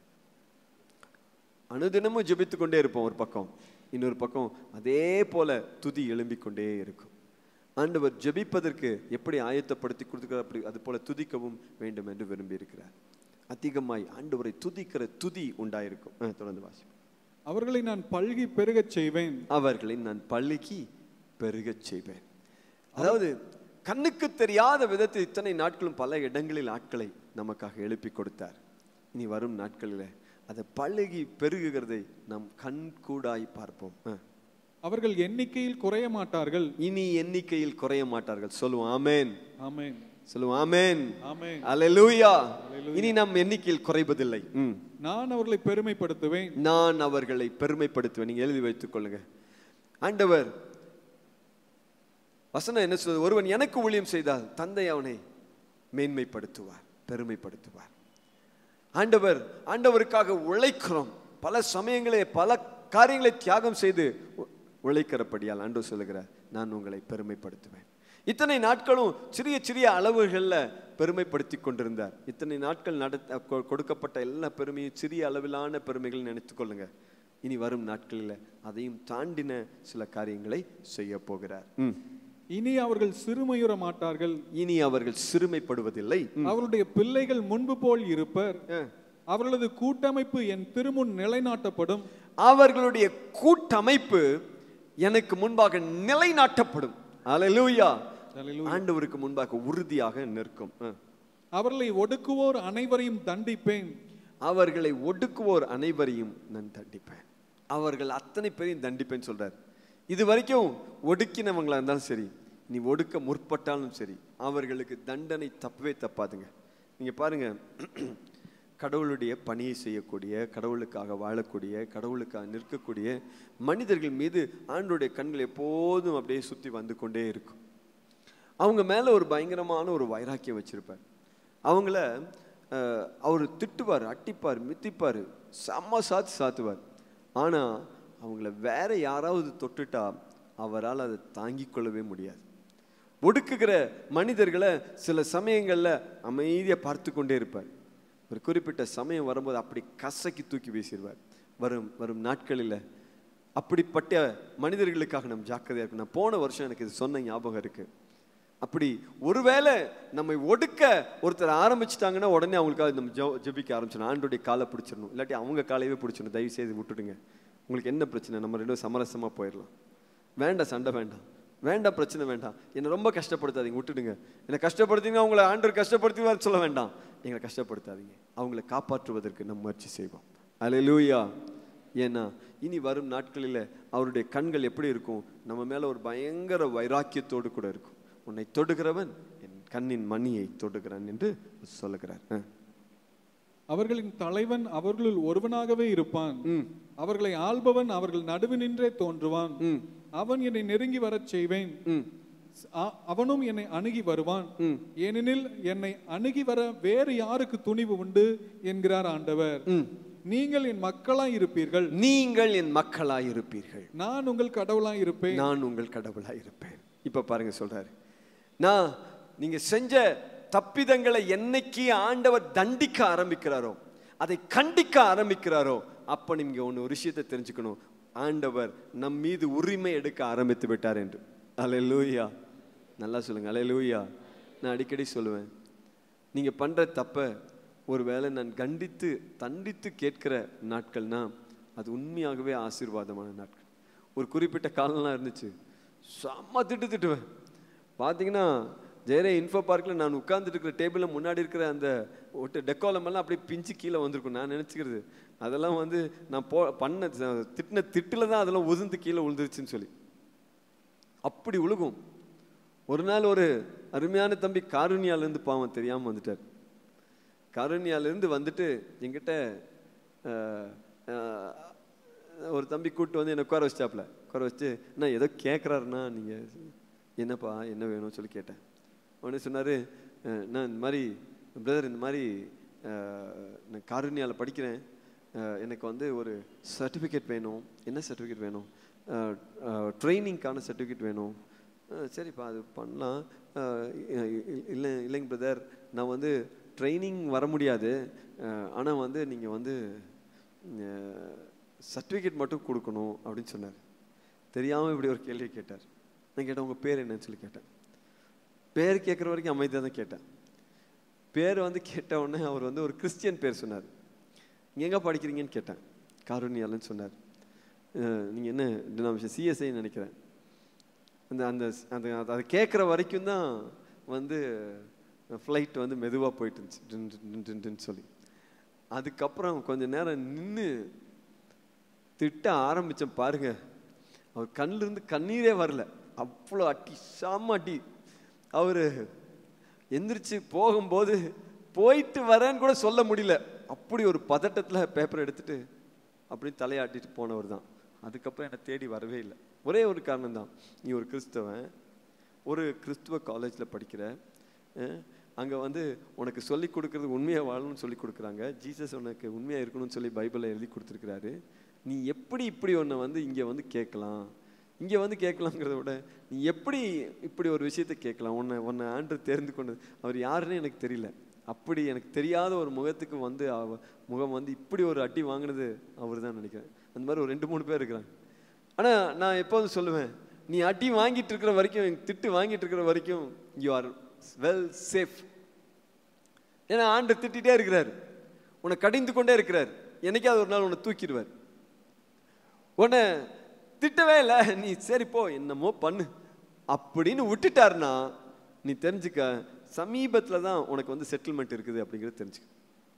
அனுதினமும் ஜெபித்து கொண்டே இருப்போம் ஒரு பக்கம் இன்னொரு பக்கம் அதே போல துதி எழும்பிக் கொண்டே இருக்கும் ஆண்டவர் ஜெபிப்பதற்கு எப்படி ஆயத்தப்படுத்தி கொடுத்துக்கிறார் அப்படி அது போல துதிக்கவும் வேண்டும் என்று விரும்பி இருக்கிறார் அதிகமாய் ஆண்டவரை துதிக்கிற துதி உண்டாயிருக்கும் ஆ, தொடர்ந்து வாசி அவர்களை நான் பல்கி பெருகச் செய்வேன் அவர்களை நான் பள்ளிக்கு பெருகச் செய்வேன் அதாவது கண்ணுக்கு தெரியாத விதத்தில் இத்தனை நாட்களும் பல இடங்களில் ஆட்களை நமக்காக எழுப்பி கொடுத்தார் இனி வரும் நாட்களில் அதை பழகி பெருகுகிறதை நாம் கண் கூடாய் பார்ப்போம் ஆ. அவர்கள் எண்ணிக்கையில் குறைய மாட்டார்கள் இனி எண்ணிக்கையில் குறைய மாட்டார்கள் சொல்லுவோம் ஆமேன் ஆமென் சொல்லுவோம் ஆமேன் ஆமென் அல்லேலூயா இனி நம் எண்ணிக்கையில் குறைவதில்லை ம் நான் அவர்களை பெருமைப்படுத்துவேன் நான் அவர்களை பெருமைப்படுத்துவேன் நீங்க எழுதி வைத்துக் கொள்ளுங்க ஆண்டவர் வசனம் என்ன சொல்றது ஒருவன் எனக்கு ஊழியம் செய்தால் தந்தை அவனை மேன்மைப்படுத்துவார் பெருமைப்படுத்துவார் ஆண்டவர் ஆண்டவருக்காக உழைக்கிறோம் பல சமயங்களே பல காரியங்களை தியாகம் செய்து உ- உழைக்கிறபடியால் ஆண்டவர் சொல்லுகிறார் நான் உங்களை பெருமைப்படுத்துவேன் இத்தனை நாட்களும் சிறிய சிறிய அளவுகளில் பெருமைப்படுத்தி கொண்டிருந்தார் இத்தனை நாட்கள் நட கொ- கொடுக்கப்பட்ட எல்லா பெருமையும் சிறிய அளவிலான பெருமைகள் நினைத்துக் கொள்ளுங்க இனி வரும் நாட்களில் அதையும் தாண்டின சில காரியங்களை செய்ய போகிறார் ம். இனி அவர்கள் சிறுமையுற மாட்டார்கள் இனி அவர்கள் சிறுமைப்படுவதில்லை ம். அவருடைய பிள்ளைகள் முன்பு போல் இருப்பர் ஆ. அவர்களது கூட்டமைப்பு என் திருமுன் நிலைநாட்டப்படும் அவர்களுடைய கூட்டமைப்பு எனக்கு முன்பாக நிலைநாட்டப்படும் அல்லேலூயா Hallelujah. ஆண்டவருக்கு முன்பாக உறுதியாக நிற்கும் ஆ. அவர்களை ஒடுக்குவோர் அனைவரையும் தண்டிப்பேன் அவர்களை ஒடுக்குவோர் அனைவரையும் நான் தண்டிப்பேன் அவர்கள் அத்தனை பேரையும் தண்டிப்பேன்னு சொல்றார் இது வரைக்கும் ஒடுக்கினவங்களா இருந்தாலும் சரி நீ ஒடுக்க முற்பட்டாலும் சரி அவர்களுக்கு தண்டனை தப்பவே தப்பாதுங்க நீங்க பாருங்க கடவுளுடைய பணியை செய்யக்கூடிய கடவுளுக்காக வாழக்கூடிய கடவுளுக்காக நிற்கக்கூடிய மனிதர்கள் மீது ஆண்டோடைய கண்கள் எப்போதும் அப்படியே சுத்தி வந்து கொண்டே இருக்கும் அவங்க மேல ஒரு பயங்கரமான ஒரு வைராக்கியம் வச்சிருப்பார் அவங்கள அஹ், அவர் திட்டுவார் அட்டிப்பார் மித்திப்பார் செம்ம சாத்து சாத்துவார் ஆனா அவங்கள வேற யாராவது தொட்டுட்டா அவரால் அதை தாங்கிக் கொள்ளவே முடியாது ஒடுக்குகிற மனிதர்களை சில சமயங்கள்ல அமைதியா பார்த்து கொண்டே இருப்பார் ஒரு குறிப்பிட்ட சமயம் வரும்போது அப்படி கசக்கி தூக்கி வீசிடுவார் வரும் வரும் நாட்களில் அப்படிப்பட்ட மனிதர்களுக்காக நம்ம ஜாக்கிரதையா இருக்கணும் நான் போன வருஷம் எனக்கு இது சொன்ன ஞாபகம் இருக்கு அப்படி ஒருவேளை நம்மை ஒடுக்க ஒருத்தர் ஆரம்பிச்சிட்டாங்கன்னா உடனே அவங்களுக்காக நம்ம ஜெப- ஜெபிக்க ஆரம்பிச்சிடணும் ஆண்டோடைய காலை பிடிச்சிடணும் இல்லாட்டி அவங்க காலையவே பிடிச்சிடணும் தயவு செய்து விட்டுடுங்க உங்களுக்கு என்ன பிரச்சனை நம்ம ரெண்டும் சமரசமா போயிடலாம் வேண்டாம் சண்டை வேண்டாம் வேண்டாம் பிரச்சனை வேண்டாம் என்னை ரொம்ப கஷ்டப்படுத்தாதீங்க விட்டுடுங்க என்னை கஷ்டப்படுத்தீங்கன்னா அவங்கள ஆண்டவர் கஷ்டப்படுத்துவார் சொல்ல வேண்டாம் எங்களை கஷ்டப்படுத்தாதீங்க அவங்கள காப்பாற்றுவதற்கு நம்ம முயற்சி செய்வோம் அல்லேலூயா ஏன்னா இனி வரும் நாட்களில் அவருடைய கண்கள் எப்படி இருக்கும் நம்ம மேல ஒரு பயங்கர வைராக்கியத்தோடு கூட இருக்கும் உன்னை தொடுகிறவன் என் கண்ணின் மணியை தொடுகிறான் என்று சொல்லுகிறார் ஆ. அவர்களின் தலைவன் அவர்களுள் ஒருவனாகவே இருப்பான் ம். அவர்களை ஆள்பவன் அவர்கள் நடுவினின்றே தோன்றுவான் ம். அவன் என்னை நெருங்கி வரச் செய்வேன் ம். அ- அவனும் என்னை அணுகி வருவான் ம். ஏனெனில் என்னை அணுகி வர வேறு யாருக்கு துணிவு உண்டு என்கிறார் ஆண்டவர் ம். நீங்கள் என் மக்களாய் இருப்பீர்கள் நீங்கள் என் மக்களாய் இருப்பீர்கள் நான் உங்கள் கடவுளாய் இருப்பேன் நான் உங்கள் கடவுளாய் இருப்பேன் இப்ப பாருங்க சொல்றாரு நான் நீங்க செஞ்ச தப்பிதங்களை என்னைக்கு ஆண்டவர் தண்டிக்க ஆரம்பிக்கிறாரோ அதை கண்டிக்க ஆரம்பிக்கிறாரோ அப்ப நீங்க ஒண்ணு ஒரு விஷயத்தை தெரிஞ்சுக்கணும் ஆண்டவர் நம் மீது உரிமை எடுக்க ஆரம்பித்து விட்டார் என்று அல்லேலூயா நல்லா சொல்லுங்க அல்லேலூயா நான் அடிக்கடி சொல்லுவேன் நீங்க பண்ற தப்ப ஒருவேளை நான் கண்டித்து தண்டித்து கேட்கிற நாட்கள்னா அது உண்மையாகவே ஆசீர்வாதமான நாட்கள் ஒரு குறிப்பிட்ட காலம்லாம் இருந்துச்சு செம்ம திட்டு திட்டுவேன் பார்த்தீங்கன்னா ஜெயரே இன்ஃபோ பார்க்கில் நான் உட்கார்ந்துட்டு இருக்கிற டேபிளில் முன்னாடி இருக்கிற அந்த ஒட்டு டெக்கோலம் எல்லாம் அப்படியே பிஞ்சு கீழே வந்திருக்கும் நான் நினச்சிக்கிறது அதெல்லாம் வந்து நான் போ பண்ண திட்டின திட்டில் தான் அதெல்லாம் உதிர்ந்து கீழே விழுந்துருச்சுன்னு சொல்லி அப்படி உழுகும் ஒரு நாள் ஒரு அருமையான தம்பி காருண்யாலேருந்து பாவம் தெரியாமல் வந்துட்டார் காருண்யாலேருந்து வந்துட்டு என்கிட்ட அஹ், அஹ், ஒரு தம்பி கூப்பிட்டு வந்து என்னை உட்கார வச்சிட்டாப்புல உட்கார வச்சு நான் ஏதோ கேட்குறாருண்ணா நீங்கள் என்னப்பா என்ன வேணும்னு சொல்லி கேட்டேன் உடனே சொன்னார் நான் இந்த மாதிரி பிரதர் இந்த மாதிரி அஹ், நான் காருண்யாவில் படிக்கிறேன் அஹ், எனக்கு வந்து ஒரு சர்டிஃபிகேட் வேணும் என்ன சர்டிஃபிகேட் வேணும் ட்ரைனிங்க்கான சர்டிஃபிகேட் வேணும் அஹ், சரிப்பா அது பண்ணலாம் அஹ், இ- இ- இல்லை இல்லைங்க பிரதர் நான் வந்து ட்ரைனிங் வர முடியாது ஆனால் வந்து நீங்கள் வந்து சர்டிஃபிகேட் மட்டும் கொடுக்கணும் அப்படின்னு சொன்னார் தெரியாமல் இப்படி ஒரு கேள்வி கேட்டார் நான் கேட்டேன் உங்கள் பேர் என்னன்னு சொல்லி கேட்டேன் பேர் கேட்குற வரைக்கும் அமைதியாக தான் கேட்டேன் பேர் வந்து கேட்ட உடனே அவர் வந்து ஒரு கிறிஸ்டியன் பேர் சொன்னார் நீங்கள் எங்கே படிக்கிறீங்கன்னு கேட்டேன் காருண்யாலன்னு சொன்னார் நீங்கள் என்ன டினாமிஷன் சிஎஸ்ஐ நினைக்கிறேன் அந்த அந்த அந்த அதை கேட்குற வரைக்கும் தான் வந்து ஃப்ளைட் வந்து மெதுவாக போயிட்டு இருந்துச்சு டின் டின் டின் டின் டின்னு சொல்லி அதுக்கப்புறம் கொஞ்ச நேரம் நின்று திட்ட ஆரம்பித்தேன் பாருங்க அவர் கண்ணிலிருந்து கண்ணீரே வரல அவ்வளோ அட்டி சாம அட்டி அவர் எந்திரிச்சு போகும்போது போயிட்டு வரேன்னு கூட சொல்ல முடியல அப்படி ஒரு பதட்டத்தில் பேப்பர் எடுத்துட்டு அப்படி தலையாட்டிட்டு போனவர் தான் அதுக்கப்புறம் என்னை தேடி வரவே இல்லை ஒரே ஒரு காரணம் தான் நீ ஒரு கிறிஸ்தவன் ஒரு கிறிஸ்துவ காலேஜில் படிக்கிற அங்கே வந்து உனக்கு சொல்லி கொடுக்கறது உண்மையாக வாழணும்னு சொல்லி கொடுக்குறாங்க ஜீசஸ் உனக்கு உண்மையாக இருக்கணும்னு சொல்லி பைபிளில் எழுதி கொடுத்துருக்கிறாரு நீ எப்படி இப்படி ஒன்றை வந்து இங்கே வந்து கேட்கலாம் இங்கே வந்து கேட்கலாங்கிறத விட நீ எப்படி இப்படி ஒரு விஷயத்தை கேட்கலாம் உன்னை உன்னை ஆண்டு தேர்ந்து கொண்டது அவர் யாருன்னு எனக்கு தெரியல அப்படி எனக்கு தெரியாத ஒரு முகத்துக்கு வந்து அவ முகம் வந்து இப்படி ஒரு அடி வாங்கினது அவர் தான் நினைக்கிறேன் அந்த மாதிரி ஒரு ரெண்டு மூணு பேர் இருக்கிறாங்க ஆனால் நான் எப்போதும் சொல்லுவேன் நீ அடி வாங்கிட்டு இருக்கிற வரைக்கும் திட்டு வாங்கிட்டு இருக்கிற வரைக்கும் யூ ஆர் வெல் சேஃப் ஏன்னா ஆண்டு திட்டிகிட்டே இருக்கிறார் உன்னை கடிந்து கொண்டே இருக்கிறார் என்னைக்காவது ஒரு நாள் உன்னை தூக்கிடுவார் உன்னை திட்டவே இல்லை நீ சரி போ என்னமோ பண்ணு அப்படின்னு விட்டுட்டாருன்னா நீ தெரிஞ்சுக்க சமீபத்தில் தான் உனக்கு வந்து செட்டில்மெண்ட் இருக்குது அப்படிங்கிறது தெரிஞ்சுக்க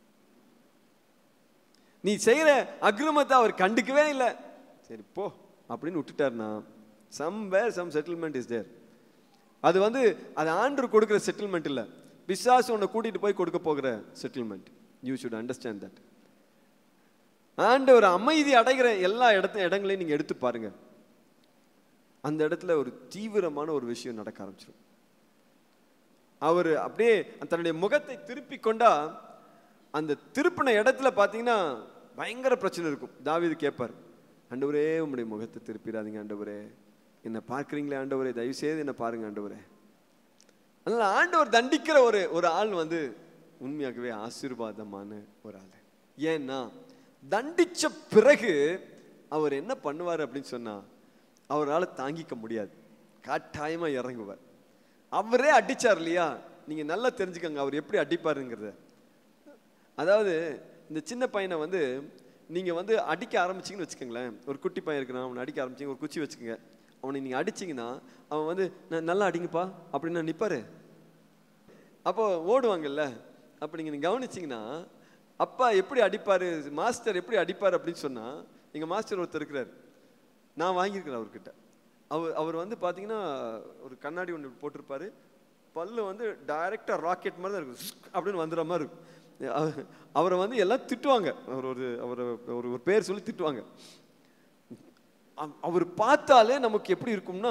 நீ செய்கிற அக்ரமத்தை அவர் கண்டுக்கவே இல்லை சரி போ அப்படின்னு விட்டுட்டாருன்னா somewhere some settlement is there அது வந்து அது ஆண்டர் கொடுக்குற செட்டில்மெண்ட் இல்லை பிசாசு உன்னை கூட்டிட்டு போய் கொடுக்க போகிற settlement you should understand that ஆண்டவர் அமைதி அடைகிற எல்லா இடத்த இடங்களையும் நீங்க எடுத்து பாருங்க அந்த இடத்துல ஒரு தீவிரமான ஒரு விஷயம் நடக்க ஆரம்பிச்சிடும் அவர் அப்படியே தன்னுடைய முகத்தை திருப்பி கொண்டா அந்த திருப்பின இடத்துல பார்த்தீங்கன்னா பயங்கர பிரச்சனை இருக்கும் தாவீது கேட்பார் ஆண்டவரே உம்முடைய முகத்தை திருப்பிடாதீங்க ஆண்டவரே என்னை பார்க்குறீங்களே ஆண்டவரே தயவு செய்து என்னை பாருங்க ஆண்டவரே அதனால ஆண்டவர் தண்டிக்கிற ஒரு ஒரு ஆள் வந்து உண்மையாகவே ஆசீர்வாதமான ஒரு ஆள் ஏன்னா தண்டிச்ச பிறகு அவர் என்ன பண்ணுவார் அப்படின்னு சொன்னா அவரால் தாங்கிக்க முடியாது கட்டாயமா இறங்குவார் அவரே அடிச்சார் இல்லையா நீங்க நல்லா தெரிஞ்சுக்கங்க அவர் எப்படி அடிப்பாருங்கிறத அதாவது இந்த சின்ன பையனை வந்து நீங்க வந்து அடிக்க ஆரம்பிச்சீங்கன்னு வச்சுக்கோங்களேன் ஒரு குட்டி பையன் இருக்கிறான் அவனை அடிக்க ஆரம்பிச்சீங்க ஒரு குச்சி வச்சுக்கோங்க அவனை நீங்க அடிச்சீங்கன்னா அவன் வந்து "நான் நல்லா அடிங்கப்பா அப்படின்னு நிப்பாரு அப்போ ஓடுவாங்கல்ல அப்போ நீங்க நீங்க கவனிச்சீங்கன்னா அப்பா எப்படி அடிப்பாரு மாஸ்டர் எப்படி அடிப்பார் அப்படின்னு சொன்னா எங்க மாஸ்டர் ஒருத்தர் இருக்கிறார் நான் வாங்கியிருக்கிறேன் அவர்கிட்ட அவர் அவர் வந்து பார்த்தீங்கன்னா ஒரு கண்ணாடி ஒன்று போட்டிருப்பாரு பல்லு வந்து டைரக்டாக ராக்கெட் மாதிரி தான் இருக்கும் ஸ்க் அப்படின்னு வந்துடுற மாதிரி இருக்கும் அவ- அவரை வந்து எல்லாம் திட்டுவாங்க அவர் ஒரு அவர் ஒரு ஒரு பேர் சொல்லி திட்டுவாங்க அவ- அவர் பார்த்தாலே நமக்கு எப்படி இருக்கும்னா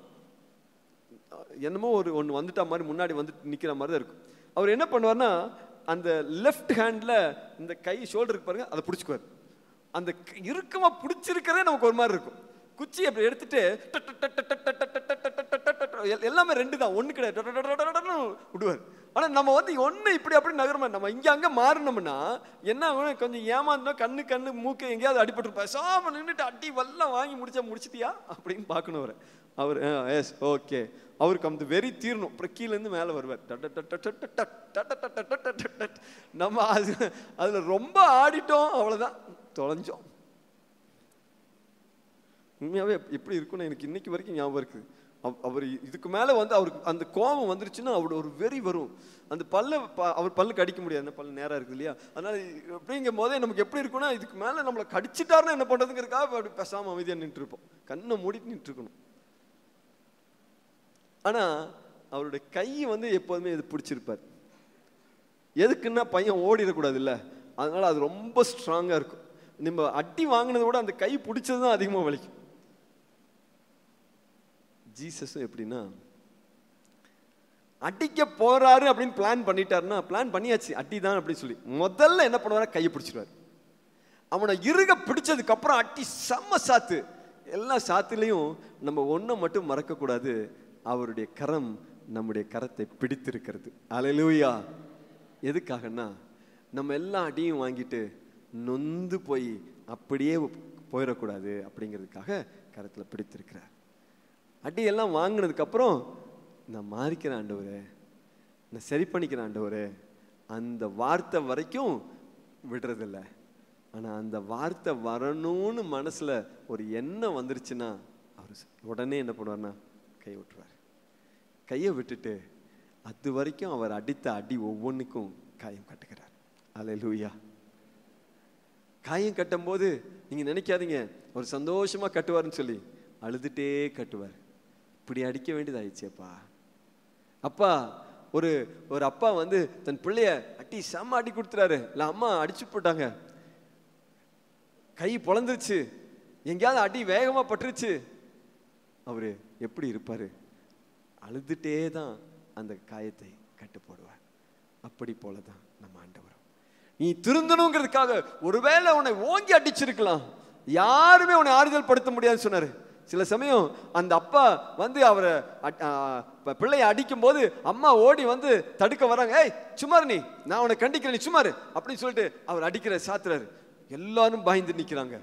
என்னமோ ஒரு ஒன்று வந்துட்டா மாதிரி முன்னாடி வந்துட்டு நிற்கிற மாதிரி தான் இருக்கும் அவர் என்ன பண்ணுவார்னா அந்த லெஃப்ட் ஹேண்டில் இந்த கை ஷோல்டருக்கு பாருங்க அதை பிடிச்சிக்குவார் அந்த க- இறுக்கமா பிடிச்சிருக்கிறதே நமக்கு ஒரு மாதிரி இருக்கும் குச்சி அப்படி எடுத்துட்டு டட் டட் டட் டட் டட் டட் டட் டட் டட் டட் டட் எல்- எல்லாமே ரெண்டு தான் ஒன்று கிடையாது டட் டட் டட் டட் டட்னு விடுவார் ஆனால் நம்ம வந்து ஒன்று இப்படி அப்படி நகரமா நம்ம இங்கே அங்கே மாறினோம்னா என்ன ஆகும் கொஞ்சம் ஏமாந்தோம் கண்ணு கண்ணு மூக்கு எங்கேயாவது அடிபட்டு பேசாம நின்றுட்டு அடி வல்லம் வாங்கி முடிச்சா முடிச்சிட்டியா அப்படின்னு பார்க்கணும் அவரை அவர் எஸ் ஓகே அவருக்கு அந்த வெறி தீரணும் அப்புறம் கீழேருந்து மேலே வருவார் டட் டட் டட் டட் டட் டட் டட் டட் டட் டட் டட் டட் டட். நம்ம அது அதில் ரொம்ப ஆடிட்டோம் அவ்வளோதான் தொலைஞ்சோம் உண்மையாகவே எப்படி இருக்கும்னு எனக்கு இன்னைக்கு வரைக்கும் ஞாபகம் இருக்குது அவ்- அவர் இதுக்கு மேலே வந்து அவருக்கு அந்த கோபம் வந்துருச்சுன்னா அவரோட ஒரு வெறி வரும் அந்த பல்ல ப- அவர் பல்லு கடிக்க முடியாது அந்த பல்லு நேராக இருக்குது இல்லையா அதனால அப்படிங்கும் போதே நமக்கு எப்படி இருக்கும்னா இதுக்கு மேலே நம்மளை கடிச்சிட்டாருன்னா என்ன பண்ணுறதுங்கிறதுக்காக அப்படி பேசாமல் அமைதியாக நின்று இருப்போம் கண்ணை மூடிட்டு நின்று இருக்கணும் ஆனால் அவருடைய கை வந்து எப்போதுமே இது பிடிச்சிருப்பார் எதுக்குன்னா பையன் ஓடிடக்கூடாது இல்லை அதனால அது ரொம்ப ஸ்ட்ராங்காக இருக்கும் நம்ம அடி வாங்கினதை விட அந்த கை பிடிச்சது தான் அதிகமாக வலிக்கும் ஜீசஸும் எப்படின்னா அடிக்க போறாரு அப்படின்னு பிளான் பண்ணிட்டாருன்னா பிளான் பண்ணியாச்சு அடி தான் அப்படின்னு சொல்லி முதல்ல என்ன பண்ணுவாரு கையை பிடிச்சிருவாரு அவனை இறுக பிடிச்சதுக்கு அப்புறம் அட்டி செம்ம சாத்து எல்லா சாத்துலேயும் நம்ம ஒன்றை மட்டும் மறக்கக்கூடாது அவருடைய கரம் நம்முடைய கரத்தை பிடித்திருக்கிறது அலையிலூயா எதுக்காகன்னா நம்ம எல்லா அடியும் வாங்கிட்டு நொந்து போய் அப்படியே போயிடக்கூடாது அப்படிங்கிறதுக்காக கரத்தில் பிடித்திருக்கிறார் அடியெல்லாம் வாங்கினதுக்கு அப்புறம் நான் மாறிக்கிறேன் ஆண்டவரே நான் சரி பண்ணிக்கிறேன் ஆண்டவரே அந்த வார்த்தை வரைக்கும் விடுறதில்ல ஆனா அந்த வார்த்தை வரணும்னு மனசுல ஒரு எண்ணம் வந்துருச்சுன்னா அவர் உடனே என்ன பண்ணுவார்னா கை விட்டுருவார் கையை விட்டுட்டு அது வரைக்கும் அவர் அடித்த அடி ஒவ்வொன்றுக்கும் காயம் கட்டுகிறார் அல்லேலூயா காயம் கட்டும்போது நீங்க நினைக்காதீங்க ஒரு சந்தோஷமா கட்டுவாருன்னு சொல்லி அழுதுட்டே கட்டுவார் இப்படி அடிக்க வேண்டியதாயிடுச்சேப்பா அப்பா ஒரு ஒரு அப்பா வந்து தன் பிள்ளைய அட்டி செம்ம அடி கொடுத்துறாரு இல்ல அம்மா அடிச்சு போட்டாங்க கை பொழந்துருச்சு எங்கேயாவது அடி வேகமா பட்டுருச்சு அவரு எப்படி இருப்பாரு அழுதுட்டே தான் அந்த காயத்தை கட்டு போடுவார் அப்படி போல தான் நம்ம ஆண்டவரும் நீ திருந்தணுங்கிறதுக்காக ஒருவேளை உன்னை ஓங்கி அடிச்சிருக்கலாம் யாருமே உன்னை ஆறுதல் படுத்த முடியாதுன்னு சொன்னாரு சில சமயம் அந்த அப்பா வந்து அவரை அட்- ஆ, ப- பிள்ளையை அடிக்கும் போது அம்மா ஓடி வந்து தடுக்க வராங்க ஏய் சுமார் நீ நான் உன்னை கண்டிக்கிறேன் நீ சுமார் அப்படின்னு சொல்லிட்டு அவர் அடிக்கிற சாத்துறாரு எல்லாரும் பயந்து நிக்கிறாங்க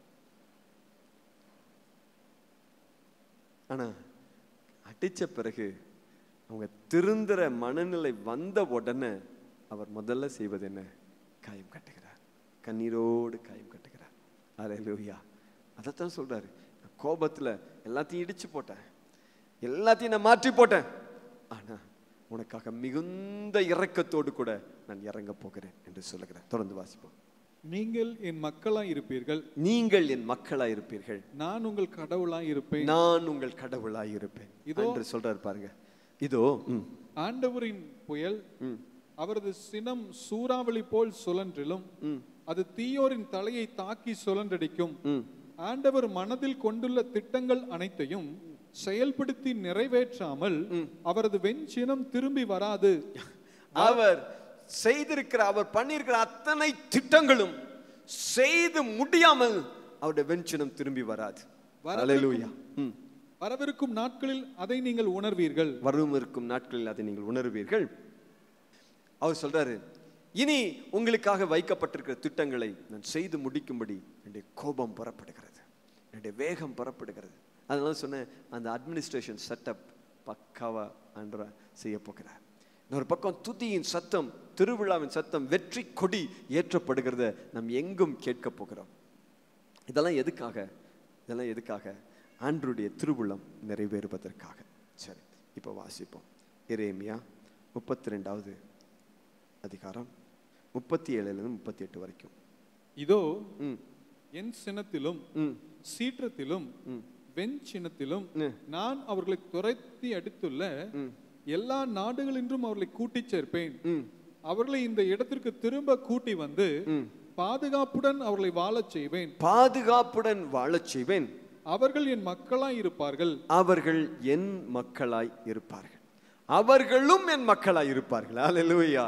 ஆனா அடிச்ச பிறகு அவங்க திருந்துற மனநிலை வந்த உடனே அவர் முதல்ல செய்வது என்ன காயம் கட்டுகிறார் கண்ணீரோடு காயம் கட்டுகிறார் அல்லேலூயா அதைத்தான் சொல்றாரு நான் கோபத்துல எல்லாத்தையும் இடிச்சு போட்டேன் எல்லாத்தையும் நான் மாற்றி போட்டேன் ஆனா உனக்காக மிகுந்த இரக்கத்தோடு கூட நான் இறங்க போகிறேன் என்று சொல்லுகிறேன் தொடர்ந்து வாசிப்போம் நீங்கள் என் மக்களாய் இருப்பீர்கள் நீங்கள் என் மக்களாய் இருப்பீர்கள் நான் உங்கள் கடவுளாய் இருப்பேன் நான் உங்கள் கடவுளாய் இருப்பேன் இதோ- என்று சொல்றாரு பாருங்க இதோ ம், ஆண்டவரின் புயல் ம், அவரது சினம் சூறாவளி போல் சுழன்றிலும் ம், அது தீயோரின் தலையை தாக்கி சுழன்றடிக்கும் ம். ஆண்டவர் மனதில் கொண்டுள்ள திட்டங்கள் அனைத்தையும் செயல்படுத்தி நிறைவேற்றாமல் அவரது வெஞ்சினம் திரும்பி வராது அவர் செய்திருக்கிற அவர் பண்ணியிருக்கிற அத்தனை திட்டங்களும் செய்து முடியாமல் அவருடைய வெஞ்சினம் திரும்பி வராது அல்லேலூயா ம். வரவிருக்கும் நாட்களில் அதை நீங்கள் உணர்வீர்கள் வரும் இருக்கும் நாட்களில் அதை நீங்கள் உணர்வீர்கள் அவர் சொல்றாரு இனி உங்களுக்காக வைக்கப்பட்டிருக்கிற திட்டங்களை நான் செய்து முடிக்கும்படி என்னுடைய கோபம் புறப்படுகிறது என்னுடைய வேகம் புறப்படுகிறது அதனால சொன்னேன் அந்த அட்மினிஸ்ட்ரேஷன் செட்டப் பக்காவா அன்ற செய்ய போகிறார் இன்னொரு பக்கம் துதியின் சத்தம் திருவிழாவின் சத்தம் வெற்றி கொடி ஏற்றப்படுகிறத நாம் எங்கும் கேட்க போகிறோம் இதெல்லாம் எதுக்காக இதெல்லாம் எதுக்காக ஆண்டருடைய திருவுளம் நிறைவேறுவதற்காக சரி இப்போ வாசிப்போம் எரேமியா முப்பத்தி ரெண்டாவது அதிகாரம் முப்பத்தி ஏழுலேருந்து முப்பத்தி எட்டு வரைக்கும் இதோ ம் என் சினத்திலும் ம் சீற்றத்திலும் வெஞ்சினத்திலும் ம். நான் அவர்களை துரத்தி அடித்துள்ள ம். எல்லா நாடுகளின்றும் அவர்களை கூட்டிச் சேர்ப்பேன் ம் அவர்களை இந்த இடத்திற்கு திரும்ப கூட்டி வந்து ம். பாதுகாப்புடன் அவர்களை வாழச் செய்வேன் பாதுகாப்புடன் வாழச் செய்வேன் அவர்கள் என் மக்களாய் இருப்பார்கள் அவர்கள் என் மக்களாய் இருப்பார்கள் அவர்களும் என் மக்களாய் இருப்பார்கள் அல்லேலூயா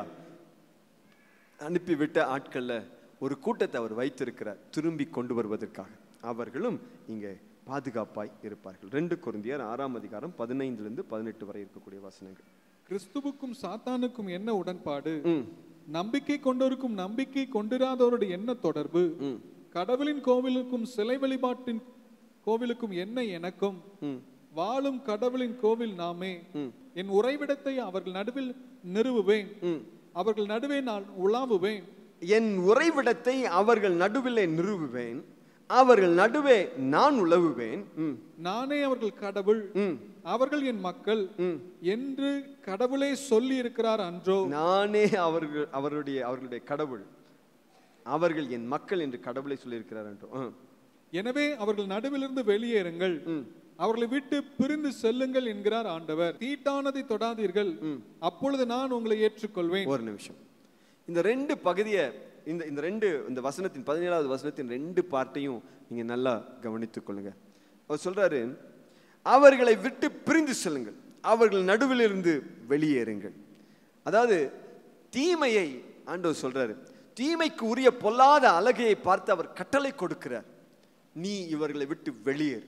அனுப்பிவிட்ட ஆட்கள்ல ஒரு கூட்டத்தை அவர் வைத்திருக்கிறார் திரும்பி கொண்டு வருவதற்காக அவர்களும் இங்கே பாதுகாப்பாய் இருப்பார்கள் ரெண்டு கொரிந்தியர் ஆறாம் அதிகாரம் பதினைந்திலிருந்து பதினெட்டு வரை இருக்கக்கூடிய வசனங்கள் கிறிஸ்துவுக்கும் சாத்தானுக்கும் என்ன உடன்பாடு ம் நம்பிக்கை கொண்டோருக்கும் நம்பிக்கை கொண்டிராதவருடைய என்ன தொடர்பு ம் கடவுளின் கோவிலுக்கும் சிலை வழிபாட்டின் கோவிலுக்கும் என்ன எனக்கும் ம் வாழும் கடவுளின் கோவில் நாமே ம். என் உறைவிடத்தை அவர்கள் நடுவில் நிறுவுவேன் ம் அவர்கள் நடுவே நான் உலாவுவேன் என் உறைவிடத்தை அவர்கள் நடுவிலே நிறுவுவேன் அவர்கள் நடுவே நான் உலவுவேன் ம் நானே அவர்கள் கடவுள் ம் அவர்கள் என் மக்கள் ம் என்று கடவுளே சொல்லி இருக்கிறார் அன்றோ நானே அவர்கள் அவருடைய அவர்களுடைய கடவுள் அவர்கள் என் மக்கள் என்று கடவுளை சொல்லியிருக்கிறார் என்றும் ஆ. எனவே அவர்கள் நடுவிலிருந்து வெளியேறுங்கள் ம். அவர்களை விட்டு பிரிந்து செல்லுங்கள் என்கிறார் ஆண்டவர் தீட்டானதை தொடாதீர்கள் அப்பொழுது நான் உங்களை ஏற்றுக்கொள்வேன் ஒரு நிமிஷம் இந்த ரெண்டு பகுதியை இந்த இந்த ரெண்டு இந்த வசனத்தின் பதினேழாவது வசனத்தின் ரெண்டு பார்ட்டையும் நீங்க நல்லா கவனித்துக் கொள்ளுங்க அவர் சொல்றாரு அவர்களை விட்டு பிரிந்து செல்லுங்கள் அவர்கள் நடுவிலிருந்து வெளியேறுங்கள் அதாவது தீமையை ஆண்டவர் சொல்றாரு தீமைக்கு உரிய பொல்லாத அழகையை பார்த்து அவர் கட்டளை கொடுக்கிறார் நீ இவர்களை விட்டு வெளியேறு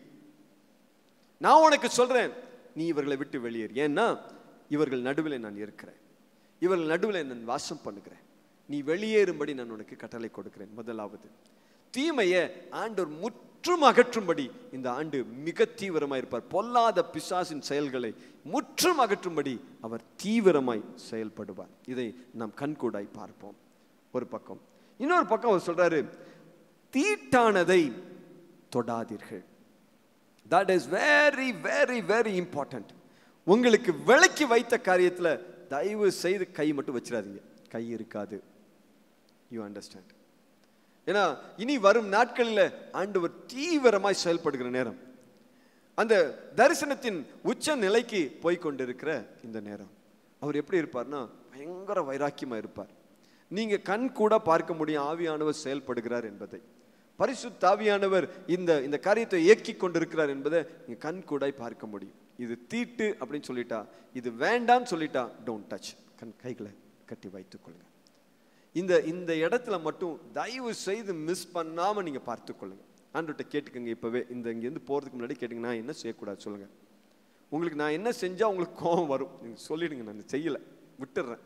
நான் உனக்கு சொல்றேன் நீ இவர்களை விட்டு வெளியேறு ஏன்னா இவர்கள் நடுவில் நான் இருக்கிறேன் இவர்கள் நடுவில் நான் வாசம் பண்ணுகிறேன் நீ வெளியேறும்படி நான் உனக்கு கட்டளை கொடுக்கிறேன் முதலாவது தீமையை ஆண்டவர் முற்றும் அகற்றும்படி இந்த ஆண்டு மிக தீவிரமாய் இருப்பார் பொல்லாத பிசாசின் செயல்களை முற்றும் அகற்றும்படி அவர் தீவிரமாய் செயல்படுவார் இதை நாம் கண்கூடாய் பார்ப்போம் ஒரு பக்கம் இன்னொரு பக்கம் அவர் சொல்றாரு தீட்டானதை தொடாதீர்கள் that is very very very important உங்களுக்கு விளக்கி வைத்த காரியத்துல தயவு செய்து கை மட்டும் வச்சிடாதீங்க கை இருக்காது யூ அண்டர்ஸ்டாண்ட் ஏன்னா இனி வரும் நாட்களில் ஆண்டவர் தீவிரமாய் செயல்படுகிற நேரம் அந்த தரிசனத்தின் உச்ச நிலைக்கு போய் கொண்டிருக்கிற இந்த நேரம் அவர் எப்படி இருப்பார்னா பயங்கர வைராக்கியமா இருப்பார் நீங்க கண் கூட பார்க்க முடியும் ஆவியானவர் செயல்படுகிறார் என்பதை பரிசுத்த ஆவியானவர் இந்த இந்த காரியத்தை இயக்கி கொண்டிருக்கிறார் என்பதை நீங்க கண் கூடாய் பார்க்க முடியும் இது தீட்டு அப்படின்னு சொல்லிட்டா இது வேண்டான்னு சொல்லிட்டா டோன்ட் டச் கண் கைகளை கட்டி வைத்துக் கொள்ளுங்க இந்த இந்த இடத்துல மட்டும் தயவு செய்து மிஸ் பண்ணாம நீங்க பார்த்துக் கொள்ளுங்க ஆண்டவர்கிட்ட கேட்டுக்கங்க இப்போவே இந்த இங்கேருந்து போகிறதுக்கு முன்னாடி கேட்டுங்க நான் என்ன செய்யக்கூடாது சொல்லுங்கள் உங்களுக்கு நான் என்ன செஞ்சால் உங்களுக்கு கோபம் வரும் நீங்கள் சொல்லிடுங்க நான் செய்யலை விட்டுடுறேன்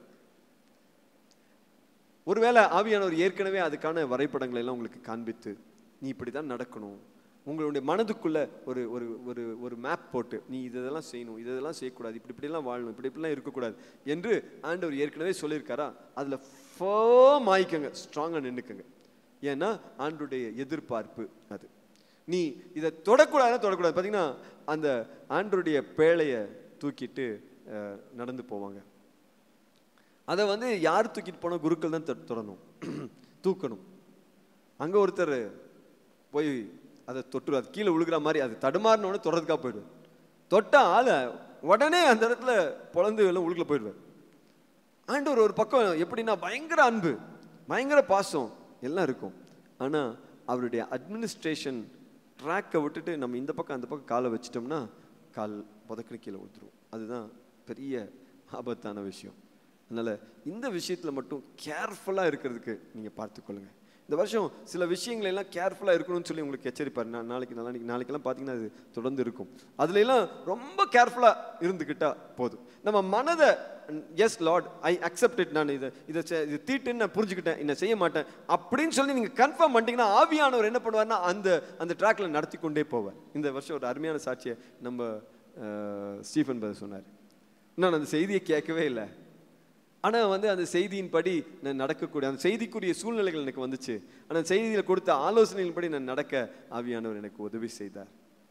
ஒருவேளை ஆவியானவர் ஏற்கனவே அதுக்கான வரைபடங்களை எல்லாம் உங்களுக்கு காண்பித்து நீ இப்படி தான் நடக்கணும் உங்களுடைய மனதுக்குள்ள ஒரு ஒரு ஒரு ஒரு மேப் போட்டு நீ இதெல்லாம் செய்யணும் இதெல்லாம் செய்யக்கூடாது இப்படி இப்படிலாம் வாழணும் இப்படி இப்படிலாம் இருக்கக்கூடாது என்று ஆண்டவர் ஏற்கனவே சொல்லியிருக்காரா அதில் ஃபேம் ஆயிக்கங்க ஸ்ட்ராங்காக நின்றுக்குங்க ஏன்னா ஆண்டுடைய எதிர்பார்ப்பு அது நீ இதை தொடக்கூடாதுன்னா தொடக்கூடாது பார்த்தீங்கன்னா அந்த ஆண்டருடைய பேழையை தூக்கிட்டு அஹ், நடந்து போவாங்க அதை வந்து யார் தூக்கிட்டு போனால் குருக்கள் தான் தொ- தொடணும் தூக்கணும் அங்கே ஒருத்தர் போய் அதை தொட்டு அது கீழே விழுகிற மாதிரி அது தடுமாறினோடனே தொடறதுக்காக போயிடுவார் தொட்ட ஆளை உடனே அந்த இடத்துல பொழந்து எல்லாம் உழுக்குல போயிடுவார் ஆண்டவர் ஒரு பக்கம் எப்படின்னா பயங்கர அன்பு பயங்கர பாசம் எல்லாம் இருக்கும் ஆனால் அவருடைய அட்மினிஸ்ட்ரேஷன் ட்ராக்கை விட்டுட்டு நம்ம இந்த பக்கம் அந்த பக்கம் காலை வச்சிட்டோம்னா கால் புதக்குன்னு கீழே விழுந்துரும் அதுதான் பெரிய ஆபத்தான விஷயம் அதனால் இந்த விஷயத்தில் மட்டும் கேர்ஃபுல்லாக இருக்கிறதுக்கு நீங்கள் பார்த்துக்கொள்ளுங்க இந்த வருஷம் சில விஷயங்களை எல்லாம் கேர்ஃபுல்லாக இருக்கணும்னு சொல்லி உங்களுக்கு எச்சரிப்பார் நான் நாளைக்கு நாளைக்கு நாளைக்கெல்லாம் பார்த்தீங்கன்னா அது தொடர்ந்து இருக்கும் அதுல எல்லாம் ரொம்ப கேர்ஃபுல்லாக இருந்துக்கிட்டா போதும் நம்ம மனதை yes lord I accept it நான் இதை இதை செ- இது தீட்டுன்னு நான் புரிஞ்சுக்கிட்டேன் இதை செய்ய மாட்டேன் அப்படின்னு சொல்லி நீங்கள் கன்ஃபார்ம் பண்ணிட்டீங்கன்னா ஆவியானவர் என்ன பண்ணுவார்னா அந்த அந்த ட்ராக்ல நடத்தி கொண்டே போவார் இந்த வருஷம் ஒரு அருமையான சாட்சியை நம்ம அஹ், ஸ்டீஃபன் பிரதர் சொன்னார் நான் அந்த செய்தியை கேட்கவே இல்லை ஆனால் வந்து அந்த செய்தியின்படி நான் நடக்கக்கூடிய அந்த செய்திக்குரிய சூழ்நிலைகள் எனக்கு வந்துச்சு ஆனால் அந்த செய்தியில் கொடுத்த ஆலோசனையின்படி நான் நடக்க ஆவியானவர் எனக்கு உதவி செய்தார்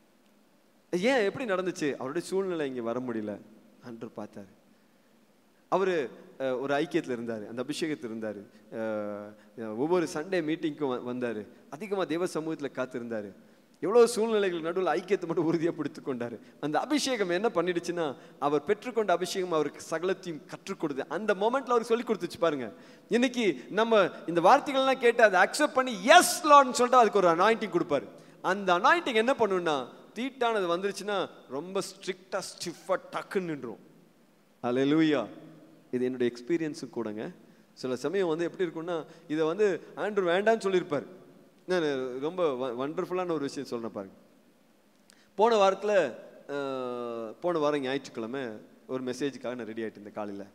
ஏன் எப்படி நடந்துச்சு அவருடைய சூழ்நிலை இங்கே வர முடியல அன்று பார்த்தாரு அவர் ஒரு ஐக்கியத்தில் இருந்தார் அந்த அபிஷேகத்தில் இருந்தார் ஒவ்வொரு சண்டே மீட்டிங்க்கும் வந்தார் அதிகமாக தேவ சமூகத்தில் காத்திருந்தார் எவ்வளோ சூழ்நிலைகள் நடுவில் ஐக்கியத்தை மட்டும் உறுதியாக பிடித்து கொண்டார் அந்த அபிஷேகம் என்ன பண்ணிடுச்சுன்னா அவர் பெற்றுக்கொண்ட அபிஷேகம் அவருக்கு சகலத்தையும் கற்றுக் கொடுத்து அந்த மொமெண்ட்ல அவருக்கு சொல்லி கொடுத்துச்சு பாருங்க இன்னைக்கு நம்ம இந்த வார்த்தைகள்லாம் கேட்டு அதை அக்செப்ட் பண்ணி எஸ் லார்ட்னு சொல்லிட்டு அதுக்கு ஒரு அனாயிண்டிங் கொடுப்பாரு அந்த அனாயிண்டிங் என்ன பண்ணுன்னா தீட்டானது வந்துருச்சுன்னா ரொம்ப ஸ்ட்ரிக்டாக ஸ்டிஃபாக டக்குன்னு நின்றும் அல்லேலூயா இது என்னுடைய எக்ஸ்பீரியன்ஸும் கூடங்க சில சமயம் வந்து எப்படி இருக்கும்னா இதை வந்து ஆண்ட்ரு வேண்டாம்னு சொல்லியிருப்பார் நான் ரொம்ப வண்டர்ஃபுல்லான ஒரு விஷயம் சொல்கிறேன் பாருங்க போன வாரத்தில் போன வாரம் ஞாயிற்றுக்கிழமை ஒரு மெசேஜுக்காக நான் ரெடி ஆகிட்டு இருந்தேன் காலையில்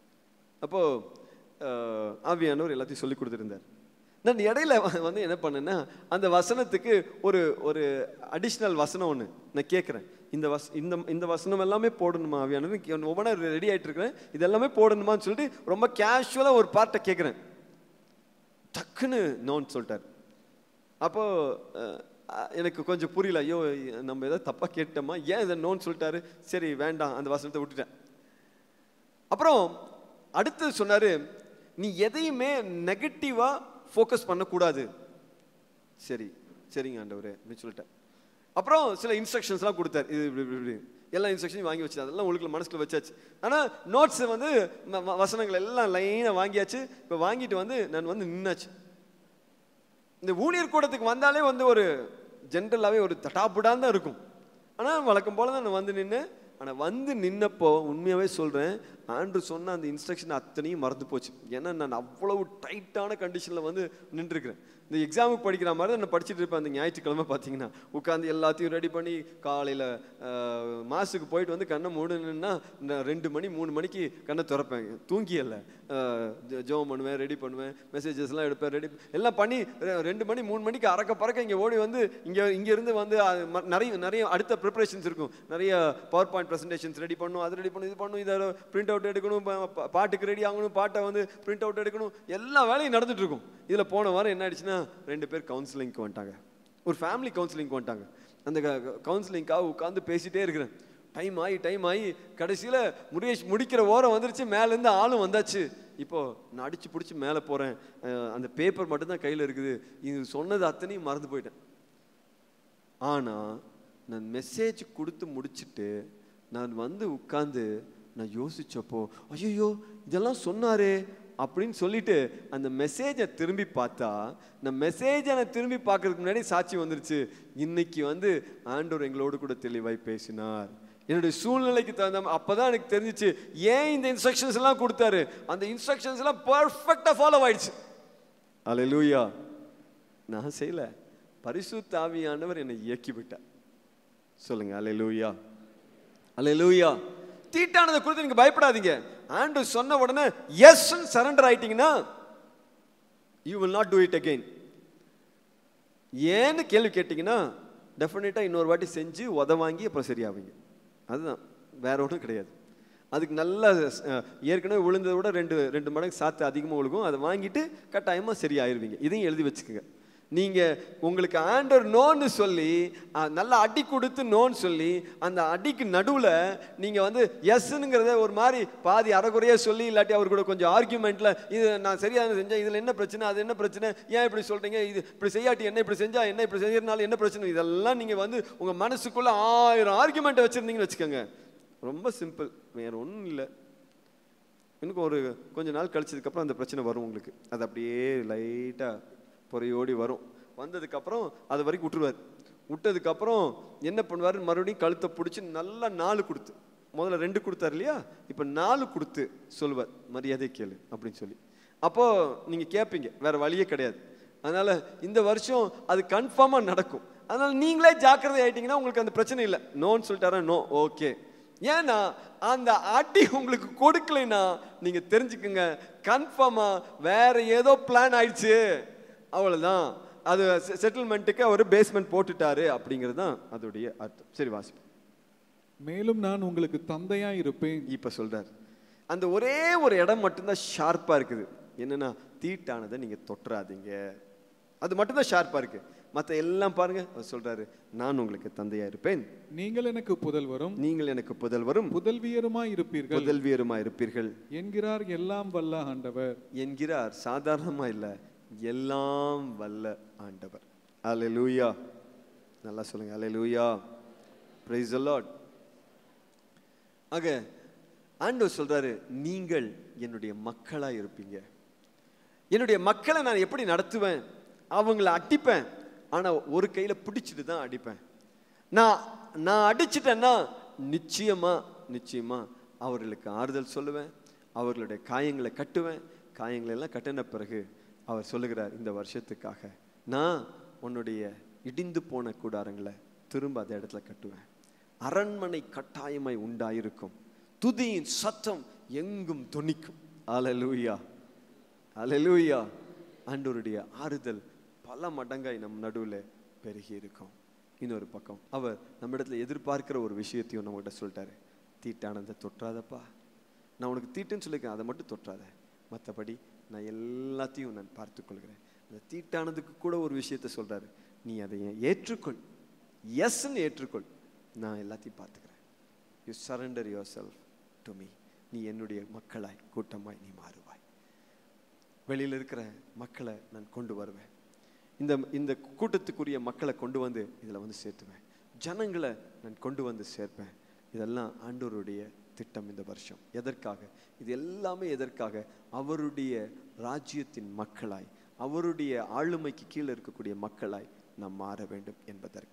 அப்போது ஆவியானவர் எல்லாத்தையும் சொல்லி கொடுத்துருந்தார் நான் இடையில வ- வந்து என்ன பண்ணேன்னா அந்த வசனத்துக்கு ஒரு ஒரு அடிஷ்னல் வசனம் ஒன்று நான் கேட்குறேன் இந்த வஸ் இந்த இந்த வசனம் எல்லாமே போடணுமா ஆவியானவர் ஒவ்வொன்றா ரெடி ஆகிட்டு இருக்கிறேன் இது எல்லாமே போடணுமான்னு சொல்லிட்டு ரொம்ப கேஷுவலாக ஒரு பார்ட்டை கேட்குறேன் டக்குன்னு நோன்னு சொல்லிட்டார் அப்போ அஹ், அஹ், எனக்கு கொஞ்சம் புரியல ஐயோ நம்ம ஏதோ தப்பா கேட்டோமா ஏன் இதை நோன்னு சொல்லிட்டாரு சரி வேண்டாம் அந்த வசனத்தை விட்டுட்டேன் அப்புறம் அடுத்து சொன்னாரு நீ எதையுமே நெகட்டிவா ஃபோக்கஸ் பண்ணக்கூடாது சரி சரிங்க ஆண்டவரே அப்படின்னு சொல்லிட்டேன் அப்புறம் சில இன்ஸ்ட்ரக்ஷன்ஸ்லாம் கொடுத்தாரு இது இப்படி இப்படி இப்படி எல்லா இன்ஸ்ட்ரக்ஷனையும் வாங்கி வச்சு அதெல்லாம் உங்களுக்கு மனசுல வச்சாச்சு ஆனால் நோட்ஸ் வந்து ம- ம- வசனங்கள் எல்லாம் லைனாக வாங்கியாச்சு இப்போ வாங்கிட்டு வந்து நான் வந்து நின்னாச்சு இந்த ஊழியர் கூடத்துக்கு வந்தாலே வந்து ஒரு ஜென்ரலாகவே ஒரு தட்டாப்புடான் தான் இருக்கும் ஆனால் வழக்கம் போல தான் நான் வந்து நின்று ஆனால் வந்து நின்னப்போ உண்மையாகவே சொல்கிறேன் ஆண்டு சொன்ன அந்த இன்ஸ்ட்ரக்ஷன் அத்தனையும் மறந்து போச்சு ஏன்னா நான் அவ்வளவு டைட்டான கண்டிஷனில் வந்து நின்றுருக்கிறேன் இந்த எக்ஸாமுக்கு படிக்கிற மாதிரி தான் நான் படிச்சுட்டு இருப்பேன் அந்த ஞாயிற்றுக்கிழமை பார்த்தீங்கன்னா உட்காந்து எல்லாத்தையும் ரெடி பண்ணி காலையில் மாசுக்கு போயிட்டு வந்து கண்ணை மூடணுன்னா நான் ரெண்டு மணி மூணு மணிக்கு கண்ணை திறப்பேன் தூங்கியல்ல ஜோம் பண்ணுவேன் ரெடி பண்ணுவேன் மெசேஜஸ்லாம் எடுப்பேன் ரெடி எல்லாம் பண்ணி ரெ- ரெண்டு மணி மூணு மணிக்கு அறக்க பறக்க இங்கே ஓடி வந்து இங்கே இங்கேருந்து வந்து அது ம- நிறைய நிறைய அடுத்த ப்ரிப்பரேஷன்ஸ் இருக்கும் நிறைய பவர் பாயிண்ட் ப்ரெசன்டேஷன்ஸ் ரெடி பண்ணும் அது ரெடி பண்ணும் இது பண்ணும் இதை பிரிண்ட் அவுட் எடுக்கணும் பா- பா- பாட்டுக்கு ரெடி ஆகணும் பாட்டை வந்து பிரிண்ட் அவுட் எடுக்கணும் எல்லா வேலையும் நடந்துட்டு இருக்கும் இதில் போன வாரம் என்ன ஆயிடுச்சுன்னா ரெண்டு பேர் கவுன்சிலிங்க்கு வந்துட்டாங்க ஒரு ஃபேமிலி கவுன்சிலிங்க்கு வந்துட்டாங்க அந்த கவுன்சிலிங்காக உட்காந்து பேசிட்டே இருக்கிறேன் டைம் ஆகி டைம் ஆகி கடைசியில் முடிய முடிக்கிற ஓரம் வந்துருச்சு மேலேருந்து ஆளும் வந்தாச்சு இப்போ நான் அடிச்சு பிடிச்சி மேலே போகிறேன் அந்த பேப்பர் மட்டும்தான் கையில் இருக்குது இது சொன்னது அத்தனையும் மறந்து போயிட்டேன் ஆனால் நான் மெசேஜ் கொடுத்து முடிச்சிட்டு நான் வந்து உட்கார்ந்து நான் யோசிச்சப்போ ஐயோ இதெல்லாம் சொன்னாரே அப்படின்னு சொல்லிட்டு அந்த மெசேஜை திரும்பி பார்த்தா நான் மெசேஜை நான் திரும்பி பார்க்கறதுக்கு முன்னாடி சாட்சி வந்துருச்சு இன்னைக்கு வந்து ஆண்டவர் எங்களோடு கூட தெளிவாய் பேசினார் என்னுடைய சூழ்நிலைக்கு தகுந்த மா- அப்பதான் எனக்கு தெரிஞ்சிச்சு ஏன் இந்த இன்ஸ்ட்ரக்ஷன்ஸ் எல்லாம் கொடுத்தாரு அந்த இன்ஸ்ட்ரக்ஷன்ஸ் எல்லாம் பர்ஃபெக்டா ஃபாலோ ஆயிடுச்சு அல்லேலூயா நான் செய்யல பரிசுத்த ஆவியானவர் என்னை இயக்கி விட்டார் சொல்லுங்க அல்லேலூயா அல்லேலூயா தீட்டானதை குறித்து நீங்க பயப்படாதீங்க ஆண்டு சொன்ன உடனே எஸ் சரண்டர் ஆயிட்டீங்கன்னா you will not do it again ஏன்னு கேள்வி கேட்டிங்கன்னா டெஃபினட்டாக இன்னொரு வாட்டி செஞ்சு உத வாங்கி அப்புறம் சரியாவீங்க அதுதான் வேற ஒன்றும் கிடையாது அதுக்கு நல்லா அஹ், ஏற்கனவே விழுந்ததை விட ரெண்டு ரெண்டு மடங்கு சாத்து அதிகமாக விழுகும் அதை வாங்கிட்டு கட்டாயமாக சரியாயிருவீங்க இதையும் எழுதி வச்சுக்கோங்க நீங்கள் உங்களுக்கு ஆண்டர் நோன்னு சொல்லி அஹ், நல்லா அடி கொடுத்து நோன்னு சொல்லி அந்த அடிக்கு நடுவில் நீங்கள் வந்து எஸ்னுங்கிறத ஒரு மாதிரி பாதி அறகுறையாக சொல்லி இல்லாட்டி அவர் கூட கொஞ்சம் ஆர்கியூமெண்ட்டில் இது நான் சரியாக செஞ்சேன் இதில் என்ன பிரச்சனை அது என்ன பிரச்சனை ஏன் இப்படி சொல்கிறீங்க இது இப்படி செய்யாட்டி என்ன இப்படி செஞ்சா என்ன இப்படி செய்யறதுனால என்ன பிரச்சனை இதெல்லாம் நீங்கள் வந்து உங்கள் மனசுக்குள்ளே ஆயிரம் ஆர்கியூமெண்ட் வச்சுருந்தீங்கன்னு வச்சுக்கோங்க ரொம்ப சிம்பிள் வேற ஒன்றும் இல்லை இன்னும் ஒரு கொஞ்ச நாள் கழிச்சதுக்கப்புறம் அந்த பிரச்சனை வரும் உங்களுக்கு அது அப்படியே லைட்டாக பொறையோடி வரும் வந்ததுக்கப்புறம் அது வரைக்கும் விட்டுருவார் விட்டதுக்கப்புறம் என்ன பண்ணுவார் மறுபடியும் கழுத்தை பிடிச்சி நல்லா நாலு கொடுத்து முதல்ல ரெண்டு கொடுத்தாரு இல்லையா இப்போ நாலு கொடுத்து சொல்லுவார் மரியாதை கேளு அப்படின்னு சொல்லி அப்போது நீங்கள் கேட்பீங்க வேற வழியே கிடையாது அதனால் இந்த வருஷம் அது கன்ஃபார்மாக நடக்கும் அதனால் நீங்களே ஜாக்கிரதை ஆயிட்டீங்கன்னா உங்களுக்கு அந்த பிரச்சனை இல்லை நோன்னு சொல்லிட்டாரா நோ ஓகே ஏன்னா அந்த அடி உங்களுக்கு கொடுக்கலைன்னா நீங்க தெரிஞ்சுக்குங்க கன்ஃபார்மா வேற ஏதோ பிளான் ஆயிடுச்சு அவ்வளவுதான் அது செட்டில்மெண்ட்டுக்கு அவர் பேஸ்மெண்ட் போட்டுட்டாரு அப்படிங்கிறது தான் அதோடைய அர்த்தம் சரி வாசிப்போம் மேலும் நான் உங்களுக்கு தந்தையா இருப்பேன் இப்ப சொல்றாரு அந்த ஒரே ஒரு இடம் மட்டும்தான் ஷார்ப்பா இருக்குது என்னன்னா தீட்டானதை நீங்க தொட்டுறாதீங்க அது மட்டும்தான் ஷார்ப்பா இருக்கு மத்த எல்லாம் பாருங்க அவர் சொல்றாரு நான் உங்களுக்கு தந்தையா இருப்பேன் நீங்கள் எனக்கு புதல்வரும் நீங்கள் எனக்கு புதல்வரும் புதல்வியருமாய் இருப்பீர்கள் புதல்வியருமா இருப்பீர்கள் என்கிறார் எல்லாம் வல்ல ஆண்டவர் என்கிறார் சாதாரணமா இல்ல எல்லாம் வல்ல ஆண்டவர் அல்லேலூயா நல்லா சொல்லுங்க அல்லேலூயா praise the lord ஆக ஆண்டவர் சொல்றாரு நீங்கள் என்னுடைய மக்களா இருப்பீங்க என்னுடைய மக்களை நான் எப்படி நடத்துவேன் அவங்கள அடிப்பேன் ஆனா ஒரு கையில பிடிச்சிட்டு தான் அடிப்பேன் நான் நான் அடிச்சிட்டேன்னா நிச்சயமா நிச்சயமா அவர்களுக்கு ஆறுதல் சொல்லுவேன் அவர்களுடைய காயங்களை கட்டுவேன் காயங்களை எல்லாம் கட்டின பிறகு அவர் சொல்லுகிறார் இந்த வருஷத்துக்காக நான் உன்னுடைய இடிந்து போன கூடாரங்களை திரும்ப அந்த இடத்துல கட்டுவேன் அரண்மனை கட்டாயமாய் உண்டாயிருக்கும் துதியின் சத்தம் எங்கும் தொனிக்கும் அல்லேலூயா அல்லேலூயா ஆண்டவருடைய ஆறுதல் பல மடங்காய் நம் நடுவில் பெருகி இருக்கும் இன்னொரு பக்கம் அவர் நம்ம இடத்துல எதிர்பார்க்கிற ஒரு விஷயத்தையும் நம்மகிட்ட சொல்லிட்டாரு தீட்டானதை தொற்றாதப்பா நான் உனக்கு தீட்டுன்னு சொல்லியிருக்கேன் அதை மட்டும் தொற்றாத மற்றபடி நான் எல்லாத்தையும் நான் பார்த்துக்கொள்கிறேன் அந்த தீட்டானதுக்கு கூட ஒரு விஷயத்தை சொல்றாரு நீ அதை ஏற்றுக்கொள் எஸ்ன்னு ஏற்றுக்கொள் நான் எல்லாத்தையும் பார்த்துக்கிறேன் you surrender yourself to me நீ என்னுடைய மக்களாய் கூட்டமாய் நீ மாறுவாய் வெளியில் இருக்கிற மக்களை நான் கொண்டு வருவேன் இந்த இந்த கூட்டத்துக்குரிய மக்களை கொண்டு வந்து இதில் வந்து சேர்த்துவேன் ஜனங்களை நான் கொண்டு வந்து சேர்ப்பேன் இதெல்லாம் ஆண்டவருடைய திட்டம் இந்த வருஷம் எதற்காக இது எல்லாமே எதற்காக அவருடைய ராஜ்யத்தின் மக்களாய் அவருடைய ஆளுமைக்கு கீழே இருக்கக்கூடிய மக்களாய் நாம் மாற வேண்டும் என்பதற்கு